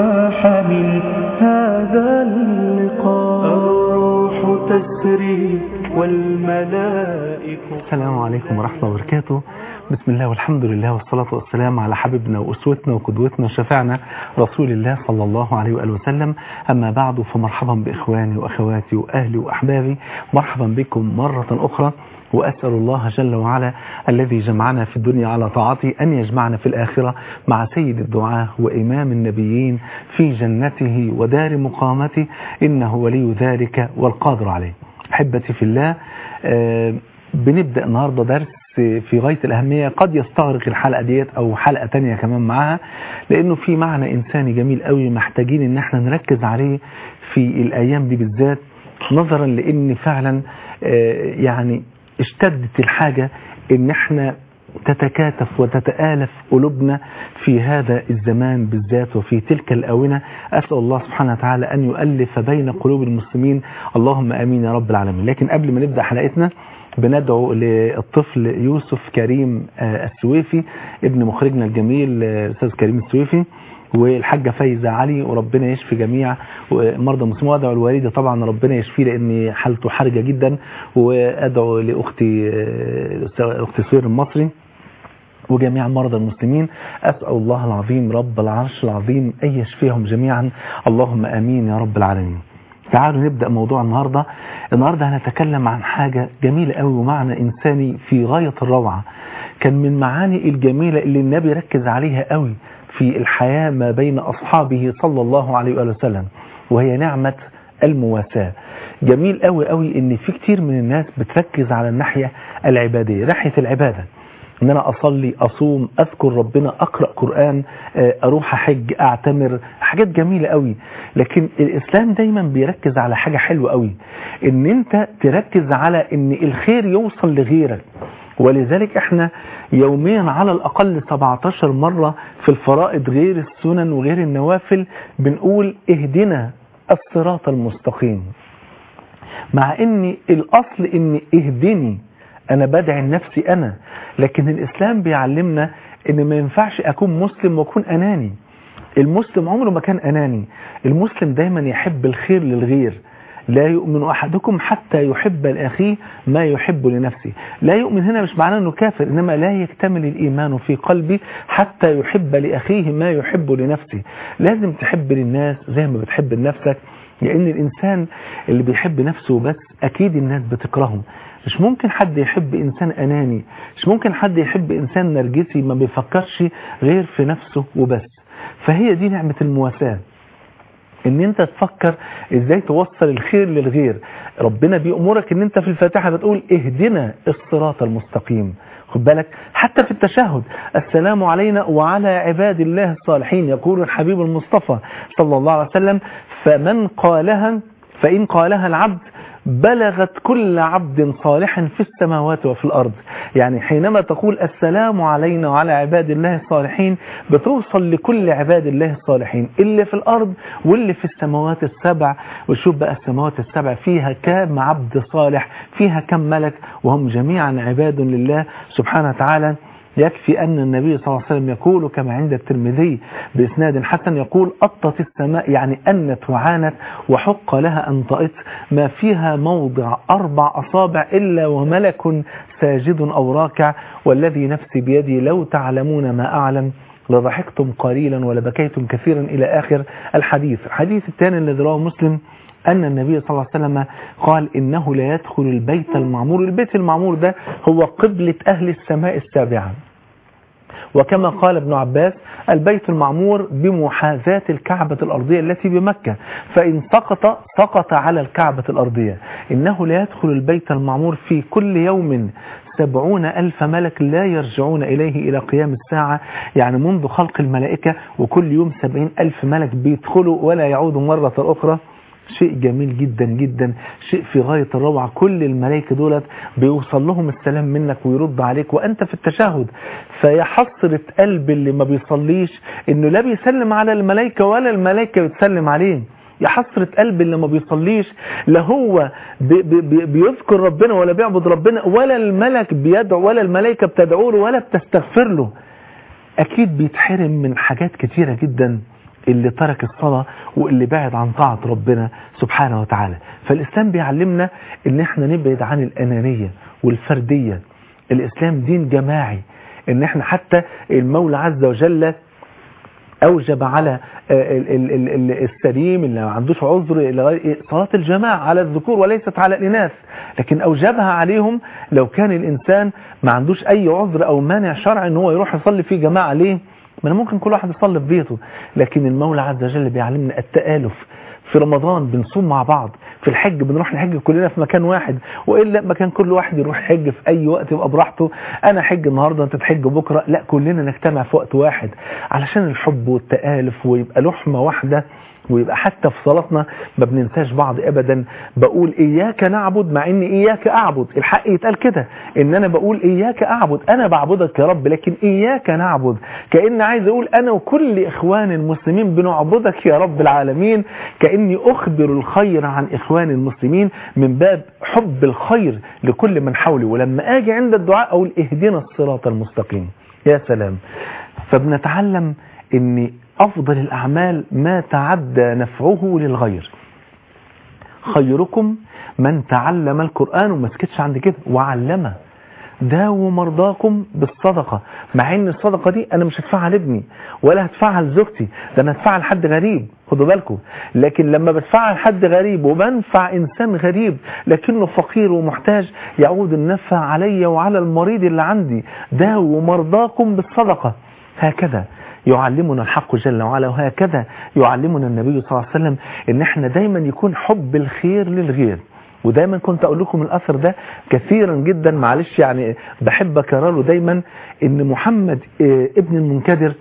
فاح من هذا اللقاء الروح تسري والملائك السلام عليكم ورحمة الله وبركاته بسم الله والحمد لله والصلاة والسلام على حبيبنا وأسوتنا وقدوتنا وشفعنا رسول الله صلى الله عليه وآله وسلم أما بعد فمرحبا بإخواني وأخواتي وأهلي وأحبابي مرحبا بكم مرة أخرى وأسأل الله جل وعلا الذي جمعنا في الدنيا على طاعته أن يجمعنا في الآخرة مع سيد الدعاة وإمام النبيين في جنته ودار مقامته إنه ولي ذلك والقادر عليه أحبتي في الله آه بنبدأ النهاردة درس في غاية الأهمية قد يستغرق الحلقة ديت أو حلقة تانية كمان معاها لأنه في معنى إنساني جميل قوي محتاجين إن احنا نركز عليه في الأيام دي بالذات نظرا لأن فعلا آه يعني اشتدت الحاجة ان احنا تتكاتف وتتآلف قلوبنا في هذا الزمان بالذات وفي تلك الآونة أسأل الله سبحانه وتعالى أن يؤلف بين قلوب المسلمين اللهم أمين يا رب العالمين لكن قبل ما نبدأ حلقتنا بندعو للطفل يوسف كريم السويفي ابن مخرجنا الجميل الأستاذ كريم السويفي والحاجة فايزة علي وربنا يشفي جميع مرضى المسلمين وادعو الوالدة طبعا ربنا يشفيه لان حالته حرجة جدا وادعو لاختي اختي سوير المصري وجميع مرضى المسلمين أسأل الله العظيم رب العرش العظيم أن يشفيهم جميعا اللهم آمين يا رب العالمين تعالوا نبدأ موضوع النهاردة النهاردة هنتكلم عن حاجة جميلة قوي ومعنى إنساني في غاية الروعة كان من معاني الجميلة اللي النبي ركز عليها قوي في الحياة ما بين أصحابه صلى الله عليه وآله وسلم وهي نعمة المواساة جميل قوي قوي ان في كتير من الناس بتركز على الناحية العبادية ناحية العبادة ان انا اصلي اصوم اذكر ربنا اقرأ قرآن اروح احج اعتمر حاجات جميلة قوي لكن الاسلام دايما بيركز على حاجة حلوة قوي ان انت تركز على ان الخير يوصل لغيرك ولذلك احنا يوميا على الاقل 17 مرة في الفرائض غير السنن وغير النوافل بنقول اهدنا الصراط المستقيم مع ان الاصل ان اهدني انا بدعي لنفسي انا لكن الاسلام بيعلمنا ان ما ينفعش اكون مسلم واكون اناني المسلم عمره ما كان اناني المسلم دايما يحب الخير للغير لا يؤمن أحدكم حتى يحب لأخيه ما يحب لنفسه لا يؤمن هنا مش معناه أنه كافر إنما لا يكتمل الإيمان في قلبي حتى يحب لأخيه ما يحب لنفسه لازم تحب للناس زي ما بتحب لنفسك لأن الإنسان اللي بيحب نفسه بس أكيد الناس بتكرهه مش ممكن حد يحب إنسان أناني مش ممكن حد يحب إنسان نرجسي ما بيفكرش غير في نفسه وبس فهي دي نعمة المواساة ان انت تفكر ازاي توصل الخير للغير ربنا بيأمرك ان انت في الفاتحة بتقول اهدنا الصراط المستقيم خد بالك حتى في التشهد السلام علينا وعلى عباد الله الصالحين يقول الحبيب المصطفى صلى الله عليه وسلم فمن قالها فإن قالها العبد بلغت كل عبد صالح في السماوات وفي الأرض يعني حينما تقول السلام علينا وعلى عباد الله الصالحين بتوصل لكل عباد الله الصالحين اللي في الأرض واللي في السماوات السبع وشوف بقى السماوات السبع فيها كام عبد صالح فيها كم ملك وهم جميعا عباد لله سبحانه وتعالى يكفي أن النبي صلى الله عليه وسلم يقول كما عند الترمذي بإسناد حسن يقول أطت السماء يعني أنت وعانت وحق لها أن طئت ما فيها موضع أربع أصابع إلا وملك ساجد أو راكع والذي نفسي بيدي لو تعلمون ما أعلم لضحكتم قليلا ولبكيتم كثيرا إلى آخر الحديث الحديث الثاني الذي رواه مسلم أن النبي صلى الله عليه وسلم قال إنه لا يدخل البيت المعمور البيت المعمور ده هو قبلة أهل السماء السابعة وكما قال ابن عباس البيت المعمور بمحاذاة الكعبة الأرضية التي بمكة فإن سقط سقط على الكعبة الأرضية إنه لا يدخل البيت المعمور في كل يوم سبعون ألف ملك لا يرجعون إليه إلى قيام الساعة يعني منذ خلق الملائكة وكل يوم سبعين ألف ملك بيدخلوا ولا يعودوا مرة أخرى شيء جميل جدا جدا شيء في غاية الروعة كل الملائكة دولت بيوصل لهم السلام منك ويرد عليك وأنت في التشهد فيا حسرة قلب اللي ما بيصليش إنه لا بيسلم على الملائكة ولا الملائكة بتسلم عليه يا حسرة قلب اللي ما بيصليش لا هو بي بي بيذكر ربنا ولا بيعبد ربنا ولا الملك بيدعو ولا الملائكة بتدعو له ولا بتستغفر له أكيد بيتحرم من حاجات كتيرة جدا اللي ترك الصلاة واللي بعد عن طاعة ربنا سبحانه وتعالى فالإسلام بيعلمنا ان احنا نبعد عن الأنانية والفردية الإسلام دين جماعي ان احنا حتى المولى عز وجل أوجب على السليم اللي ما عندوش عذر صلاة الجماعة على الذكور وليست على الإناث لكن أوجبها عليهم لو كان الإنسان ما عندوش أي عذر أو مانع شرعي ان هو يروح يصلي في جماعة ليه ما أنا ممكن كل واحد يصلي في بيته لكن المولى عز وجل بيعلمنا التآلف في رمضان بنصوم مع بعض في الحج بنروح نحج كلنا في مكان واحد وإلا مكان كل واحد يروح يحج في أي وقت يبقى براحته أنا حج النهاردة أنت تحج بكرة لا كلنا نجتمع في وقت واحد علشان الحب والتآلف ويبقى لحمة واحدة ويبقى حتى في صلاتنا ما بننساش بعض ابدا بقول اياك نعبد مع ان اياك اعبد الحق يتقال كده ان انا بقول اياك اعبد انا بعبدك يا رب لكن اياك نعبد كأن عايز اقول انا وكل اخوان المسلمين بنعبدك يا رب العالمين كأني اخبر الخير عن اخوان المسلمين من باب حب الخير لكل من حولي ولما اجي عند الدعاء اقول اهدنا الصراط المستقيم يا سلام فبنتعلم ان أفضل الأعمال ما تعدى نفعه للغير خيركم من تعلم القرآن وما سكتش عند كده وعلمه داووا مرضاكم بالصدقة مع ان الصدقة دي انا مش هدفعها لابني ولا هدفعها لزوجتي ده انا هدفعها لحد غريب خدوا بالكم لكن لما بدفعها لحد غريب وبنفع انسان غريب لكنه فقير ومحتاج يعود النفع علي وعلى المريض اللي عندي داووا مرضاكم بالصدقة هكذا يعلمنا الحق جل وعلا وهكذا يعلمنا النبي صلى الله عليه وسلم ان احنا دايما يكون حب الخير للغير ودايما كنت اقول لكم الاثر ده كثيرا جدا معلش يعني بحب اكرره دايما ان محمد ابن المنكدر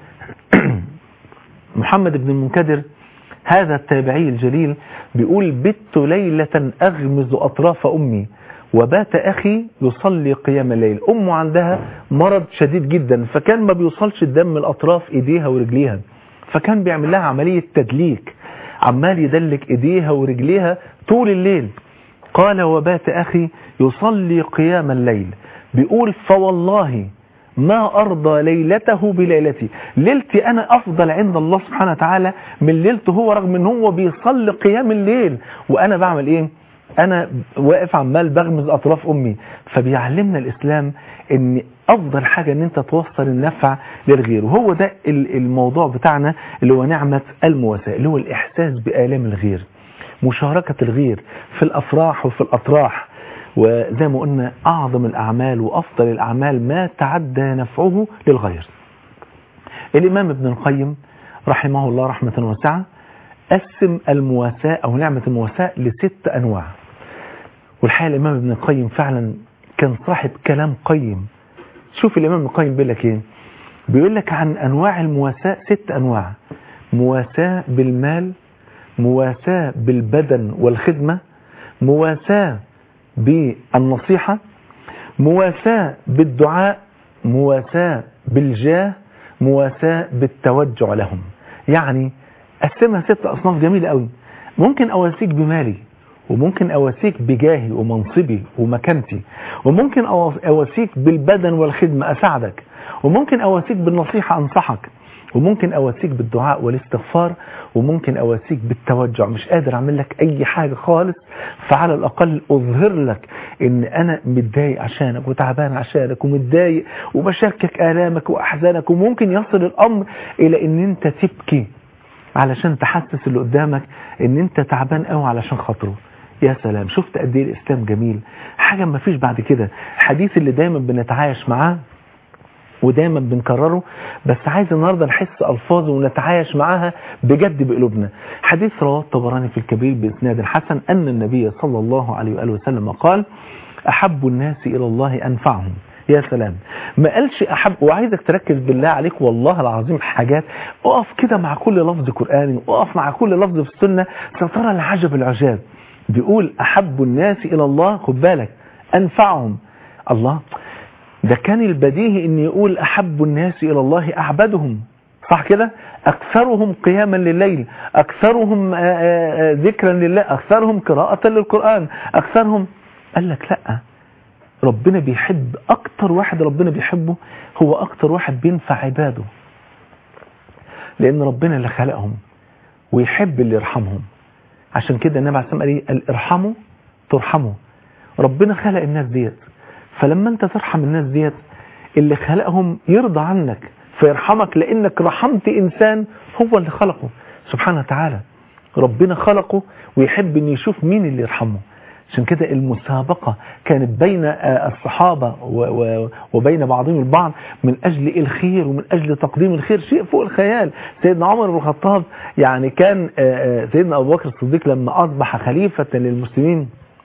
محمد ابن المنكدر هذا التابعي الجليل بيقول بت ليلة اغمز اطراف امي وبات أخي يصلي قيام الليل أمه عندها مرض شديد جدا فكان ما بيوصلش الدم من الأطراف إيديها ورجليها فكان بيعمل لها عملية تدليك عمال يدلك إيديها ورجليها طول الليل قال وبات أخي يصلي قيام الليل بيقول فوالله ما أرضى ليلته بليلتي ليلتي أنا أفضل عند الله سبحانه وتعالى من ليلته هو رغم أنه هو بيصلي قيام الليل وأنا بعمل إيه انا واقف عمال بغمز اطراف امي فبيعلمنا الاسلام ان افضل حاجة ان انت توصل النفع للغير وهو ده الموضوع بتاعنا اللي هو نعمة المواساة اللي هو الاحساس بآلام الغير مشاركة الغير في الافراح وفي الاطراح وزي ما قلنا اعظم الاعمال وافضل الاعمال ما تعدى نفعه للغير الامام ابن القيم رحمه الله رحمة واسعة قسم المواساة او نعمة المواساة لست انواع والحقيقة الإمام ابن القيم فعلا كان صاحب كلام قيم شوف الإمام ابن القيم بيقول لك إيه بيقول لك عن أنواع المواساة ست أنواع مواساة بالمال مواساة بالبدن والخدمة مواساة بالنصيحة مواساة بالدعاء مواساة بالجاه مواساة بالتوجع لهم يعني قسمها ست أصناف جميلة قوي ممكن أواسيك بمالي وممكن أواسيك بجاهي ومنصبي ومكانتي وممكن أواسيك بالبدن والخدمة أساعدك وممكن أواسيك بالنصيحة أنصحك وممكن أواسيك بالدعاء والاستغفار وممكن أواسيك بالتوجع مش قادر أعمل لك أي حاجة خالص فعلى الأقل أظهر لك إن أنا متضايق عشانك وتعبان عشانك ومتضايق وبشاركك آلامك وأحزانك وممكن يصل الأمر إلى إن أنت تبكي علشان تحسس اللي قدامك إن أنت تعبان قوي علشان خاطره يا سلام شفت قد ايه الاسلام جميل حاجة ما فيش بعد كده الحديث اللي دايما بنتعايش معاه ودايما بنكرره بس عايز النهاردة نحس ألفاظه ونتعايش معاها بجد بقلوبنا حديث رواه الطبراني في الكبير بإسناد حسن أن النبي صلى الله عليه وآله وسلم قال أحب الناس إلى الله أنفعهم يا سلام ما قالش أحب وعايزك تركز بالله عليك والله العظيم حاجات اقف كده مع كل لفظ قرآني اقف مع كل لفظ في السنة سترى العجب العجاب بيقول أحب الناس إلى الله خد بالك أنفعهم الله ده كان البديهي ان يقول أحب الناس إلى الله أعبدهم صح كده أكثرهم قياما لليل أكثرهم ذكرا لله أكثرهم قراءة للقرآن أكثرهم قال لك لا ربنا بيحب أكتر واحد ربنا بيحبه هو أكتر واحد بينفع عباده لأن ربنا اللي خلقهم ويحب اللي يرحمهم عشان كده النبي عليه الصلاة والسلام قال ايه الارحموا ترحموا ربنا خلق الناس ديت فلما انت ترحم الناس ديت اللي خلقهم يرضى عنك فيرحمك لانك رحمت انسان هو اللي خلقه سبحانه وتعالى ربنا خلقه ويحب ان يشوف مين اللي يرحمه عشان كده المسابقة كانت بين الصحابة وبين بعضهم البعض من أجل الخير ومن أجل تقديم الخير شيء فوق الخيال سيدنا عمر بن الخطاب يعني كان سيدنا أبو بكر الصديق لما أصبح خليفة للمسلمين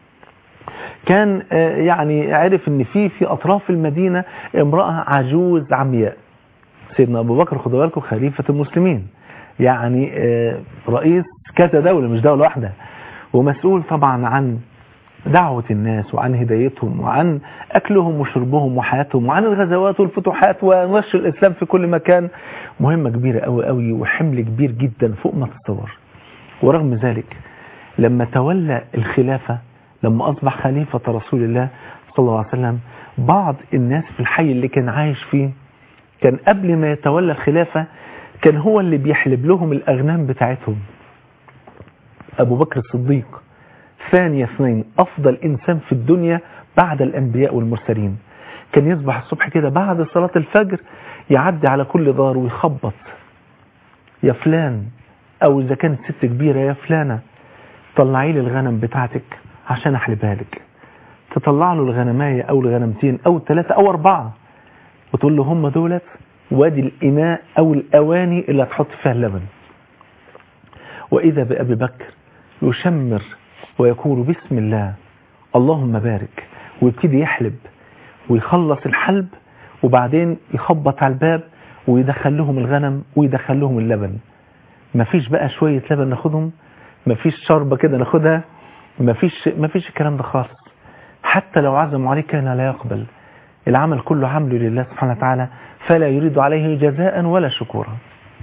كان يعني عرف ان في في اطراف المدينة امرأة عجوز عمياء سيدنا ابو بكر خدوا بالكم خليفة المسلمين يعني رئيس كذا دولة مش دولة واحدة ومسؤول طبعا عن دعوة الناس وعن هدايتهم وعن أكلهم وشربهم وحياتهم وعن الغزوات والفتوحات ونشر الإسلام في كل مكان مهمة كبيرة قوي قوي وحمل كبير جدا فوق ما تتصور ورغم ذلك لما تولى الخلافة لما أصبح خليفة رسول الله صلى الله عليه وسلم بعض الناس في الحي اللي كان عايش فيه كان قبل ما يتولى الخلافة كان هو اللي بيحلب لهم الأغنام بتاعتهم أبو بكر الصديق ثاني اثنين أفضل إنسان في الدنيا بعد الأنبياء والمرسلين كان يصبح الصبح كده بعد صلاة الفجر يعدي على كل دار ويخبط يا فلان أو إذا كانت ست كبيرة يا فلانة طلعي لي الغنم بتاعتك عشان أحلبها لك تطلع له الغنماية أو الغنمتين أو ثلاثة أو أربعة وتقول له هم دولت وادي الإناء أو الأواني اللي هتحط فيها اللبن وإذا بأبي بكر يشمر ويقول بسم الله اللهم بارك ويبتدي يحلب ويخلص الحلب وبعدين يخبط على الباب ويدخل لهم الغنم ويدخل لهم اللبن مفيش بقى شوية لبن ناخدهم مفيش شربة كده ناخدها مفيش, مفيش الكلام ده خالص حتى لو عزموا عليه كان لا يقبل العمل كله عمله لله سبحانه وتعالى فلا يريد عليه جزاء ولا شكورا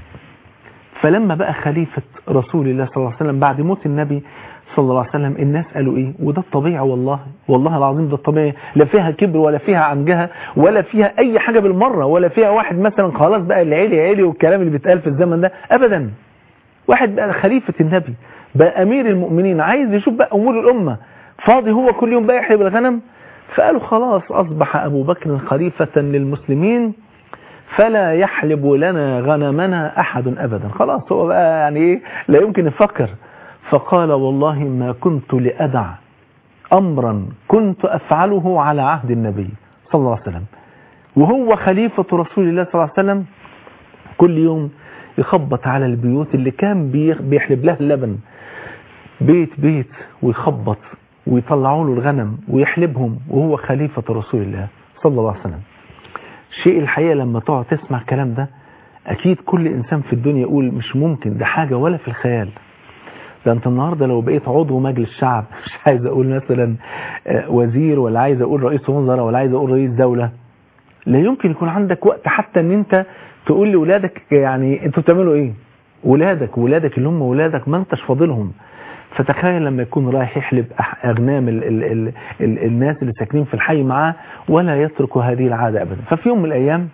فلما بقى خليفة رسول الله صلى الله عليه وسلم بعد موت النبي صلى الله عليه وسلم الناس قالوا ايه وده الطبيعي والله والله العظيم ده الطبيعي لا فيها كبر ولا فيها عنجهة ولا فيها اي حاجة بالمرة ولا فيها واحد مثلا خلاص بقى اللي عيلي عيلي والكلام اللي بيتقال في الزمن ده ابدا واحد بقى خليفة النبي بقى امير المؤمنين عايز يشوف بقى امور الامة فاضي هو كل يوم بقى يحلب الغنم فقالوا خلاص اصبح ابو بكر خليفة للمسلمين فلا يحلب لنا غنمنا احد ابدا خلاص هو بقى يعني ايه لا يمكن يفكر فقال والله ما كنت لأدع أمرا كنت أفعله على عهد النبي صلى الله عليه وسلم وهو خليفة رسول الله صلى الله عليه وسلم كل يوم يخبط على البيوت اللي كان بيحلب لها اللبن بيت بيت ويخبط ويطلعوا له الغنم ويحلبهم وهو خليفة رسول الله صلى الله عليه وسلم شيء الحقيقة لما تقعد تسمع الكلام ده أكيد كل إنسان في الدنيا يقول مش ممكن ده حاجة ولا في الخيال ده انت النهاردة لو بقيت عضو مجلس شعب مش عايز اقول مثلا وزير ولا عايز اقول رئيس وزراء ولا عايز اقول رئيس دولة لا يمكن يكون عندك وقت حتى ان انت تقول لولادك يعني انتوا بتعملوا ايه ولادك ولادك اللي هم ولادك ما انتش فاضلهم فتخيل لما يكون رايح يحلب اغنام ال ال ال ال الناس اللي ساكنين في الحي معاه ولا يترك هذه العادة ابدا ففي يوم من الايام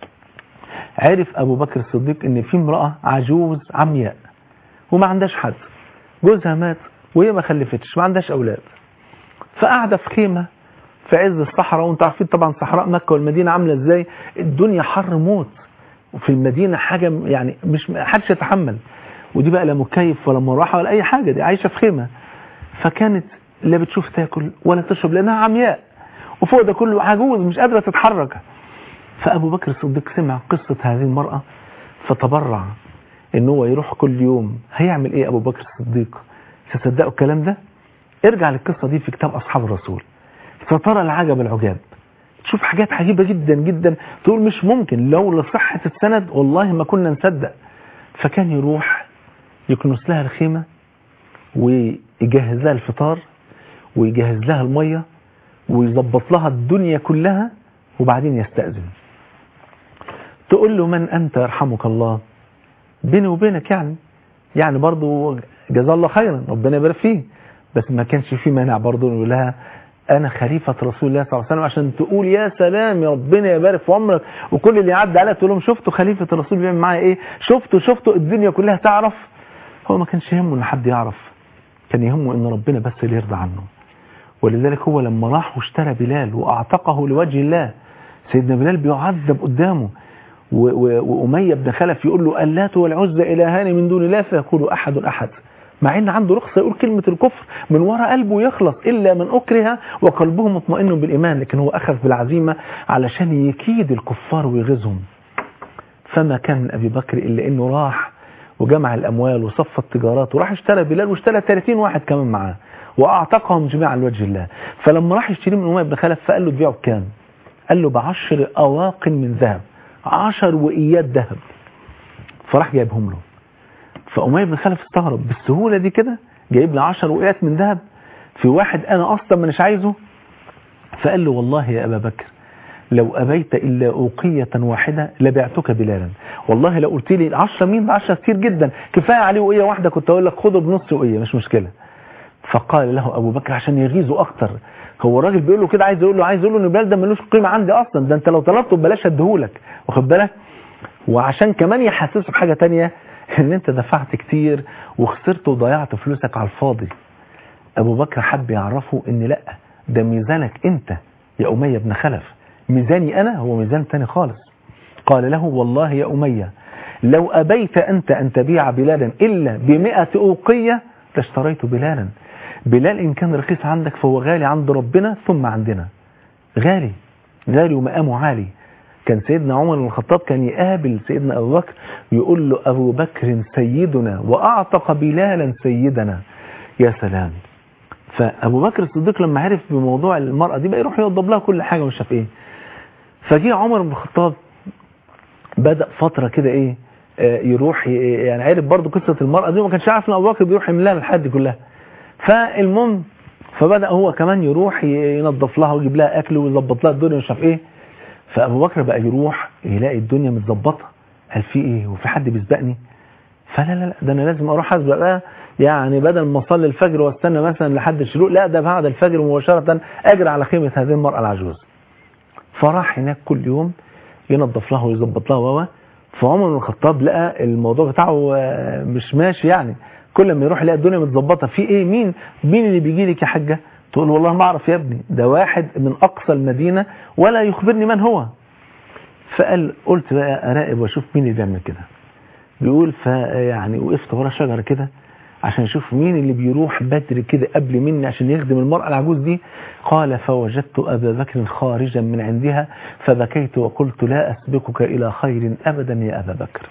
عرف ابو بكر الصديق ان في امرأة عجوز عمياء وما عندهاش حد جوزها مات وهي ما خلفتش ما عندهاش اولاد فقاعده في خيمه في عز الصحراء وانتوا عارفين طبعا صحراء مكه والمدينه عامله ازاي الدنيا حر موت وفي المدينه حاجه يعني مش حدش يتحمل ودي بقى لا مكيف ولا مروحه ولا اي حاجه دي عايشه في خيمه فكانت لا بتشوف تاكل ولا تشرب لانها عمياء وفوق ده كله عجوز مش قادره تتحرك فابو بكر الصديق سمع قصه هذه المراه فتبرع ان هو يروح كل يوم هيعمل ايه ابو بكر الصديق تصدقوا الكلام ده ارجع للقصة دي في كتاب اصحاب الرسول فترى العجب العجاب تشوف حاجات عجيبة جدا جدا تقول مش ممكن لو لصحة السند والله ما كنا نصدق فكان يروح يكنس لها الخيمة ويجهز لها الفطار ويجهز لها المية ويظبط لها الدنيا كلها وبعدين يستأذن تقول له من أنت يرحمك الله بيني وبينك يعني يعني برضو جزاه الله خيرا ربنا يبارك فيه بس ما كانش في مانع برضو نقول لها انا خليفة رسول الله صلى الله عليه وسلم عشان تقول يا سلام يا ربنا يبارك في عمرك وكل اللي يعدي عليها تقول لهم شفتوا خليفة الرسول بيعمل معايا ايه شفتوا شفتوا الدنيا كلها تعرف هو ما كانش يهمه ان حد يعرف كان يهمه ان ربنا بس اللي يرضى عنه ولذلك هو لما راح واشترى بلال واعتقه لوجه الله سيدنا بلال بيعذب قدامه وأمية بن خلف يقول له اللات والعزى إلهان من دون الله فيقول أحد أحد مع ان عنده رخصة يقول كلمة الكفر من وراء قلبه يخلص إلا من أكره وقلبه مطمئن بالإيمان لكن هو أخذ بالعزيمة علشان يكيد الكفار ويغزهم فما كان من أبي بكر إلا أنه راح وجمع الأموال وصف التجارات وراح اشترى بلال واشترى 30 واحد كمان معاه وأعتقهم جميعا لوجه الله فلما راح يشتري من أمية بن خلف فقال له تبيعه بكام قال له بعشر أواق من ذهب عشر وإيات ذهب فراح جايبهم له فأمية بن خلف استغرب بالسهولة دي كده جايب لي 10 وقيات من ذهب في واحد أنا أصلا مش عايزه فقال له والله يا أبا بكر لو أبيت إلا أوقية واحدة لبعتك بلالا والله لو قلت لي 10 مين ده 10 كتير جدا كفاية عليه وقية واحدة كنت أقول لك خده بنص وقية مش مشكلة فقال له أبو بكر عشان يغيظه أكتر هو الراجل بيقول له كده عايز يقول له عايز يقول له ان بلال ده ملوش قيمة عندي أصلا ده أنت لو طلبته ببلاش اديهولك واخد بالك وعشان كمان يحسسه بحاجة تانية ان انت دفعت كتير وخسرت وضيعت فلوسك على الفاضي ابو بكر حب يعرفه ان لا ده ميزانك انت يا امية بن خلف ميزاني انا هو ميزان تاني خالص قال له والله يا امية لو ابيت انت ان تبيع بلالا الا بمئة اوقية لاشتريت بلالا بلال ان كان رخيص عندك فهو غالي عند ربنا ثم عندنا غالي غالي ومقامه عالي كان سيدنا عمر بن الخطاب كان يقابل سيدنا أبو بكر يقول له أبو بكر سيدنا وأعتق بلالا سيدنا يا سلام فأبو بكر الصديق لما عرف بموضوع المرأة دي بقى يروح يوضب لها كل حاجة مش عارف ايه فجي عمر بن الخطاب بدأ فترة كده ايه آه يروح يعني عرف برضو قصة المرأة دي وما كانش عارف ان أبو بكر بيروح يملاها الحد كلها فالمهم فبدأ هو كمان يروح ينظف لها ويجيب لها أكل ويظبط لها الدنيا مش عارف ايه فابو بكر بقى يروح يلاقي الدنيا متظبطه قال في ايه وفي حد بيسبقني فلا لا لا ده انا لازم اروح اسبق بقى يعني بدل ما اصلي الفجر واستنى مثلا لحد الشروق لا ده بعد الفجر مباشره اجري على خيمه هذه المراه العجوز فراح هناك كل يوم ينظف لها ويظبط لها وهو فعمر بن الخطاب لقى الموضوع بتاعه مش ماشي يعني كل ما يروح يلاقي الدنيا متظبطه في ايه مين مين اللي بيجي لك يا حاجه تقول والله ما اعرف يا ابني ده واحد من اقصى المدينة ولا يخبرني من هو فقال قلت بقى اراقب واشوف مين اللي بيعمل كده بيقول فيعني وقفت ورا شجرة كده عشان اشوف مين اللي بيروح بدري كده قبل مني عشان يخدم المرأة العجوز دي قال فوجدت ابا بكر خارجا من عندها فبكيت وقلت لا اسبقك الى خير ابدا يا ابا بكر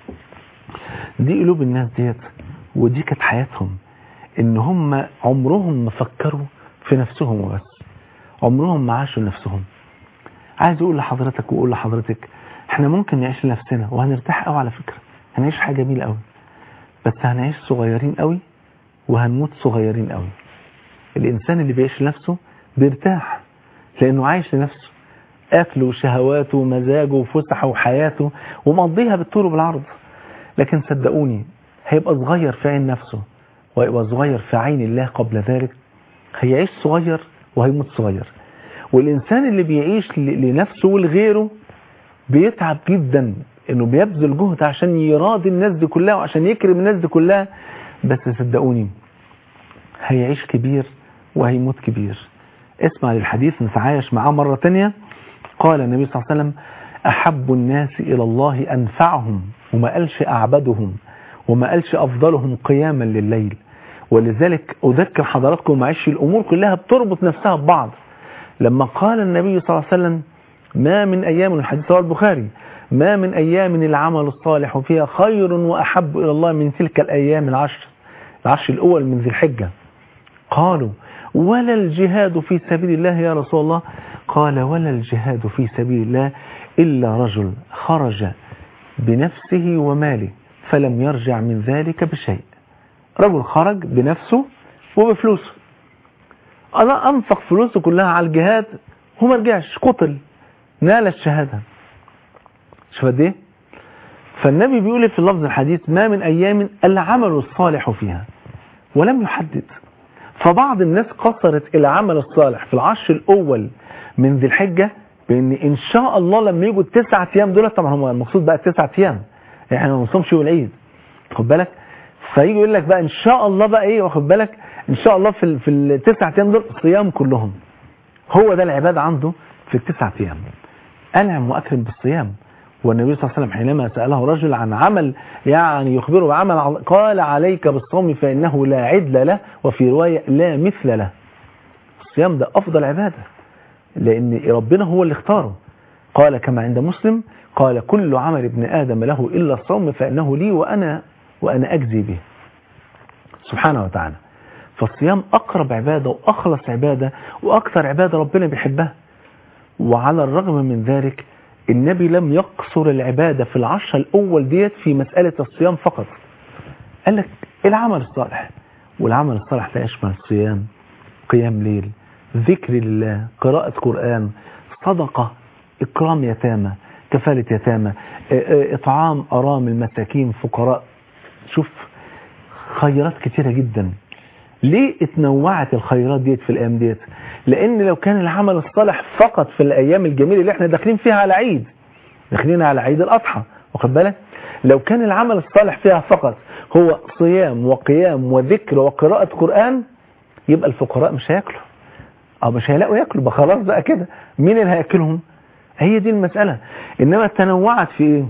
دي قلوب الناس ديت ودي كانت حياتهم ان هم عمرهم ما فكروا في نفسهم وبس عمرهم ما عاشوا لنفسهم عايز اقول لحضرتك واقول لحضرتك احنا ممكن نعيش لنفسنا وهنرتاح قوي على فكرة هنعيش حاجة جميلة قوي بس هنعيش صغيرين قوي وهنموت صغيرين قوي الانسان اللي بيعيش لنفسه بيرتاح لانه عايش لنفسه اكله وشهواته ومزاجه وفسحه وحياته ومقضيها بالطول وبالعرض لكن صدقوني هيبقى صغير في عين نفسه وهيبقى صغير في عين الله قبل ذلك هيعيش صغير وهيموت صغير والإنسان اللي بيعيش لنفسه ولغيره بيتعب جدا انه بيبذل جهد عشان يراضي الناس دي كلها وعشان يكرم الناس دي كلها بس صدقوني هيعيش كبير وهيموت كبير اسمع للحديث نتعايش معاه مرة تانية قال النبي صلى الله عليه وسلم أحب الناس إلى الله أنفعهم وما قالش أعبدهم وما قالش أفضلهم قياما لليل ولذلك أذكر حضراتكم معيش الأمور كلها بتربط نفسها ببعض لما قال النبي صلى الله عليه وسلم ما من أيام الحديث رواه البخاري ما من أيام العمل الصالح فيها خير وأحب إلى الله من تلك الأيام العشر العشر الأول من ذي الحجة قالوا ولا الجهاد في سبيل الله يا رسول الله قال ولا الجهاد في سبيل الله إلا رجل خرج بنفسه وماله فلم يرجع من ذلك بشيء رجل خرج بنفسه وبفلوسه أنا أنفق فلوسه كلها على الجهاد وما رجعش قتل نال الشهادة شوف قد ايه فالنبي بيقول في اللفظ الحديث ما من أيام العمل الصالح فيها ولم يحدد فبعض الناس قصرت العمل الصالح في العشر الأول من ذي الحجة بأن إن شاء الله لما يجوا التسعة أيام دول طبعا هم المقصود بقى التسعة أيام احنا ما بنصومش يوم العيد خد بالك فيجي يقول لك بقى ان شاء الله بقى ايه واخد بالك ان شاء الله في ال- في التسع ايام دول صيام كلهم هو ده العباده عنده في التسع ايام انعم واكرم بالصيام والنبي صلى الله عليه وسلم حينما ساله رجل عن عمل يعني يخبره بعمل عظ- قال عليك بالصوم فانه لا عدل له وفي روايه لا مثل له الصيام ده افضل عباده لان ربنا هو اللي اختاره قال كما عند مسلم قال كل عمل ابن ادم له الا الصوم فانه لي وانا وانا اجزي به سبحانه وتعالى فالصيام اقرب عباده واخلص عباده واكثر عباده ربنا بيحبها وعلى الرغم من ذلك النبي لم يقصر العباده في العشر الاول ديت في مساله الصيام فقط قال لك العمل الصالح والعمل الصالح لا يشمل صيام قيام ليل ذكر لله قراءة قرآن صدقة إكرام يتامى كفالة يتامى آه، آه، إطعام أرامل مساكين فقراء شوف خيرات كتيرة جدا ليه اتنوعت الخيرات ديت في الأيام ديت لأن لو كان العمل الصالح فقط في الأيام الجميلة اللي احنا داخلين فيها على عيد داخلين على عيد الأضحى واخد بالك لو كان العمل الصالح فيها فقط هو صيام وقيام وذكر وقراءة قرآن يبقى الفقراء مش هياكلوا او مش هيلاقوا ياكلوا بقى خلاص بقى كده مين اللي هياكلهم هي دي المسألة انما تنوعت في ايه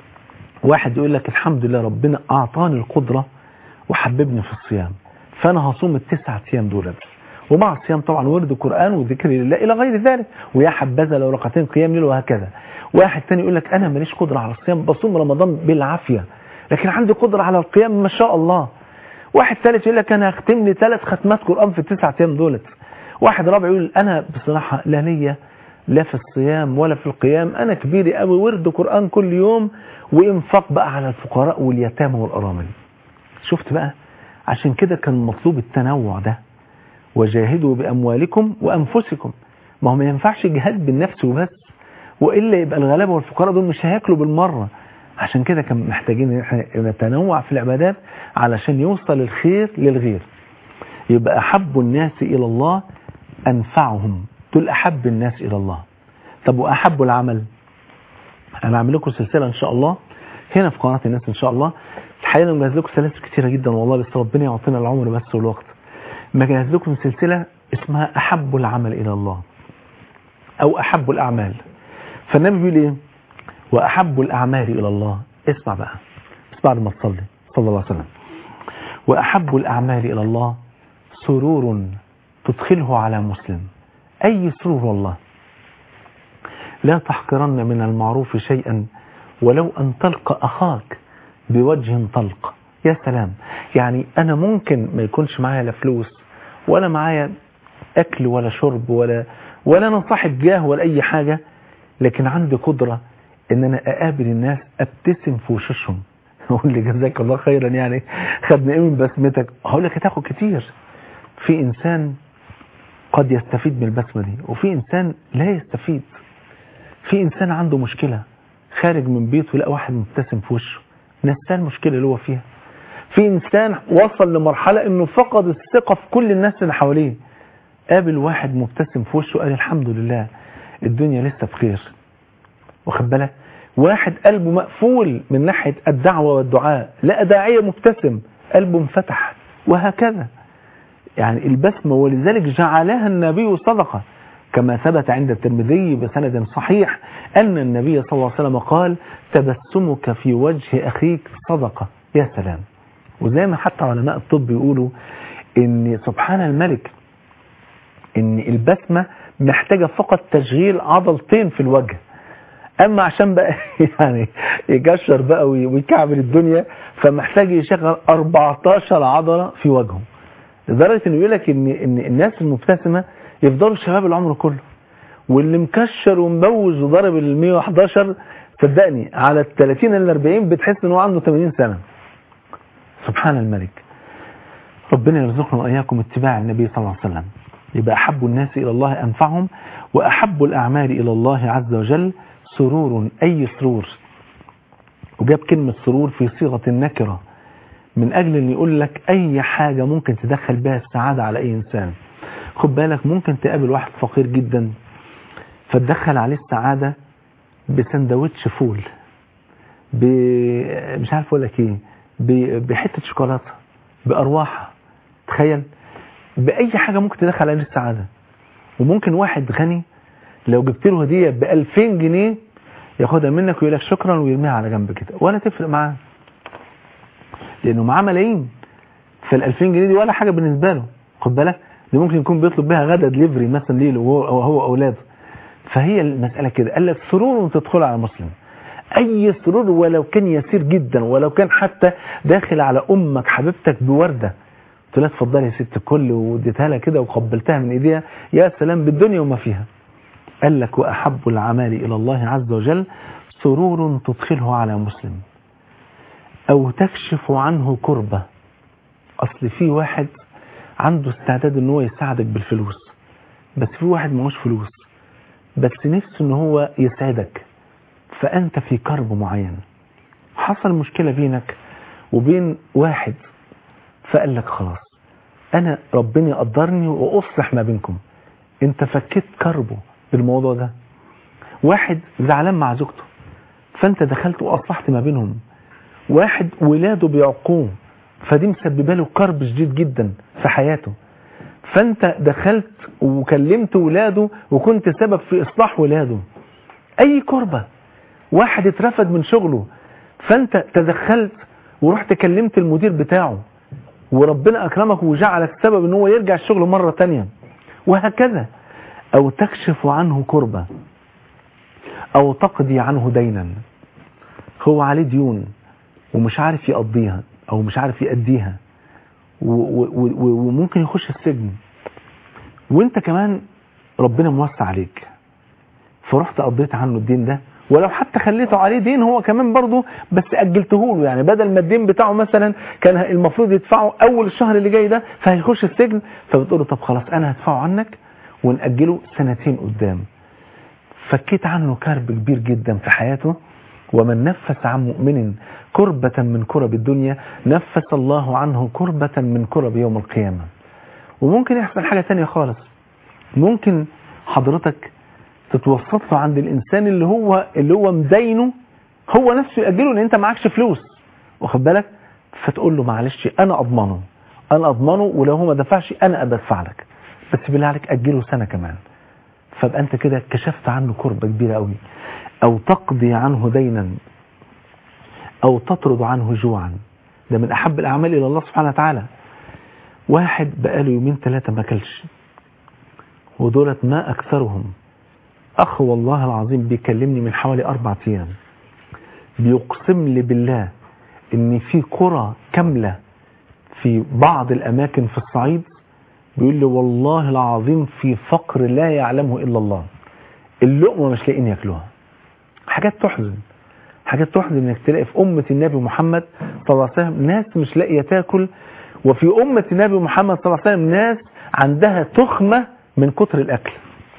واحد يقول لك الحمد لله ربنا اعطاني القدرة وحببني في الصيام فانا هصوم التسعة ايام دول بس ومع الصيام طبعا ورد قرآن وذكر لله الى غير ذلك ويا حبذا لو ركعتين قيام ليل وهكذا واحد تاني يقول لك انا ماليش قدرة على الصيام بصوم رمضان بالعافية لكن عندي قدرة على القيام ما شاء الله واحد ثالث يقول لك انا هختم لي ثلاث ختمات قرآن في التسعة ايام دولت واحد رابع يقول انا بصراحة لا ليا لا في الصيام ولا في القيام انا كبيري قوي ورد قرآن كل يوم وانفاق بقى على الفقراء واليتامى والارامل شفت بقى عشان كده كان مطلوب التنوع ده وجاهدوا باموالكم وانفسكم ما هو ما ينفعش جهاد بالنفس وبس والا يبقى الغلابه والفقراء دول مش هياكلوا بالمره عشان كده كان محتاجين ان احنا نتنوع في العبادات علشان يوصل الخير للغير يبقى احب الناس الى الله انفعهم دول احب الناس الى الله طب واحب العمل انا هعمل لكم سلسله ان شاء الله هنا في قناه الناس ان شاء الله الحقيقه انا مجهز لكم سلاسل كتيره جدا والله بس ربنا يعطينا العمر بس والوقت مجهز لكم سلسله اسمها احب العمل الى الله او احب الاعمال فالنبي بيقول ايه واحب الاعمال الى الله اسمع بقى بس بعد ما تصلي صلى الله عليه وسلم واحب الاعمال الى الله سرور تدخله على مسلم اي سرور والله لا تحقرن من المعروف شيئا ولو ان تلقى اخاك بوجه طلق يا سلام يعني انا ممكن ما يكونش معايا لا فلوس ولا معايا اكل ولا شرب ولا ولا انا صاحب جاه ولا اي حاجة لكن عندي قدرة ان انا اقابل الناس ابتسم في وشوشهم اقول لي جزاك الله خيرا يعني خدنا ايه من بسمتك هقول لك هتاخد كتير في انسان قد يستفيد من البسمة دي وفي انسان لا يستفيد في انسان عنده مشكلة خارج من بيته لقى واحد مبتسم في وشه نساه المشكلة اللي هو فيها في انسان وصل لمرحلة انه فقد الثقة في كل الناس اللي حواليه قابل واحد مبتسم في وشه قال الحمد لله الدنيا لسه بخير واخد بالك واحد قلبه مقفول من ناحية الدعوة والدعاء لقى داعية مبتسم قلبه انفتح وهكذا يعني البسمة ولذلك جعلها النبي صدقة كما ثبت عند الترمذي بسند صحيح أن النبي صلى الله عليه وسلم قال تبسمك في وجه أخيك صدقة يا سلام وزي ما حتى علماء الطب يقولوا ان سبحان الملك ان البسمة محتاجة فقط تشغيل عضلتين في الوجه اما عشان بقى يعني يكشر بقى ويكعبل الدنيا فمحتاج يشغل 14 عضلة في وجهه لدرجة انه يقول لك ان, إن الناس المبتسمة يفضلوا شباب العمر كله واللي مكشر ومبوز وضارب ال 111 صدقني على ال 30 ال 40 بتحس ان هو عنده 80 سنة سبحان الملك ربنا يرزقنا وإياكم اتباع النبي صلى الله عليه وسلم يبقى أحب الناس إلى الله أنفعهم وأحب الأعمال إلى الله عز وجل سرور أي سرور وجاب كلمة سرور في صيغة النكرة من أجل أن يقول لك أي حاجة ممكن تدخل بها السعادة على أي إنسان خد بالك ممكن تقابل واحد فقير جدا فتدخل عليه السعادة بسندوتش فول ب... مش عارف اقول لك ايه ب- بحته شوكولاته بارواحها تخيل باي حاجه ممكن تدخل عليه السعاده وممكن واحد غني لو جبت له هديه ب 2000 جنيه ياخدها منك ويقول لك شكرا ويرميها على جنب كده ولا تفرق معاه لانه معاه ملايين فال 2000 جنيه دي ولا حاجه بالنسبه له خد بالك دي ممكن يكون بيطلب بيها غدا دليفري مثلا ليه وهو هو واولاده فهي المساله كده قال لك سرور تدخل على مسلم اي سرور ولو كان يسير جدا ولو كان حتى داخل على امك حبيبتك بورده قلت لها اتفضلي يا ست الكل واديتها لها كده وقبلتها من ايديها يا سلام بالدنيا وما فيها قال لك واحب الاعمال الى الله عز وجل سرور تدخله على مسلم او تكشف عنه كربه اصل في واحد عنده استعداد ان هو يساعدك بالفلوس بس في واحد معهوش فلوس بس نفسه ان هو يسعدك فانت في كرب معين حصل مشكلة بينك وبين واحد فقال لك خلاص انا ربنا يقدرني واصلح ما بينكم انت فكيت كربه بالموضوع ده واحد زعلان مع زوجته فانت دخلت واصلحت ما بينهم واحد ولاده بيعقوه فدي مسببه له كرب شديد جدا في حياته فانت دخلت وكلمت ولاده وكنت سبب في اصلاح ولاده اي كربة واحد اترفد من شغله فانت تدخلت ورحت كلمت المدير بتاعه وربنا اكرمك وجعلك سبب ان هو يرجع الشغل مرة تانية وهكذا او تكشف عنه كربة او تقضي عنه دينا هو عليه ديون ومش عارف يقضيها او مش عارف يأديها و- و- و- وممكن يخش السجن وانت كمان ربنا موسع عليك فرحت قضيت عنه الدين ده ولو حتى خليته عليه دين هو كمان برضه بس اجلته له يعني بدل ما الدين بتاعه مثلا كان المفروض يدفعه اول الشهر اللي جاي ده فهيخش السجن فبتقول له طب خلاص انا هدفعه عنك ونأجله سنتين قدام فكيت عنه كرب كبير جدا في حياته ومن نفس عن مؤمن كربة من كرب الدنيا نفس الله عنه كربة من كرب يوم القيامة وممكن يحصل حاجة تانية خالص ممكن حضرتك تتوسط له عند الإنسان اللي هو اللي هو مدينه هو نفسه يأجله لأن أنت معكش فلوس واخد بالك فتقول له معلش أنا أضمنه أنا أضمنه ولو هو ما دفعش أنا أبقى أدفع لك بس بالله عليك أجله سنة كمان فبقى أنت كده كشفت عنه كربة كبيرة قوي أو تقضي عنه دينا أو تطرد عنه جوعا ده من أحب الأعمال إلى الله سبحانه وتعالى واحد بقاله يومين ثلاثة ما كلش ودولت ما أكثرهم أخ والله العظيم بيكلمني من حوالي أربع أيام بيقسم لي بالله إن في قرى كاملة في بعض الأماكن في الصعيد بيقول لي والله العظيم في فقر لا يعلمه إلا الله اللقمة مش لاقيين ياكلوها حاجات تحزن حاجات تحزن انك تلاقي في أمة النبي محمد صلى الله عليه وسلم ناس مش لاقية تاكل وفي أمة النبي محمد صلى الله عليه وسلم ناس عندها تخمة من كتر الأكل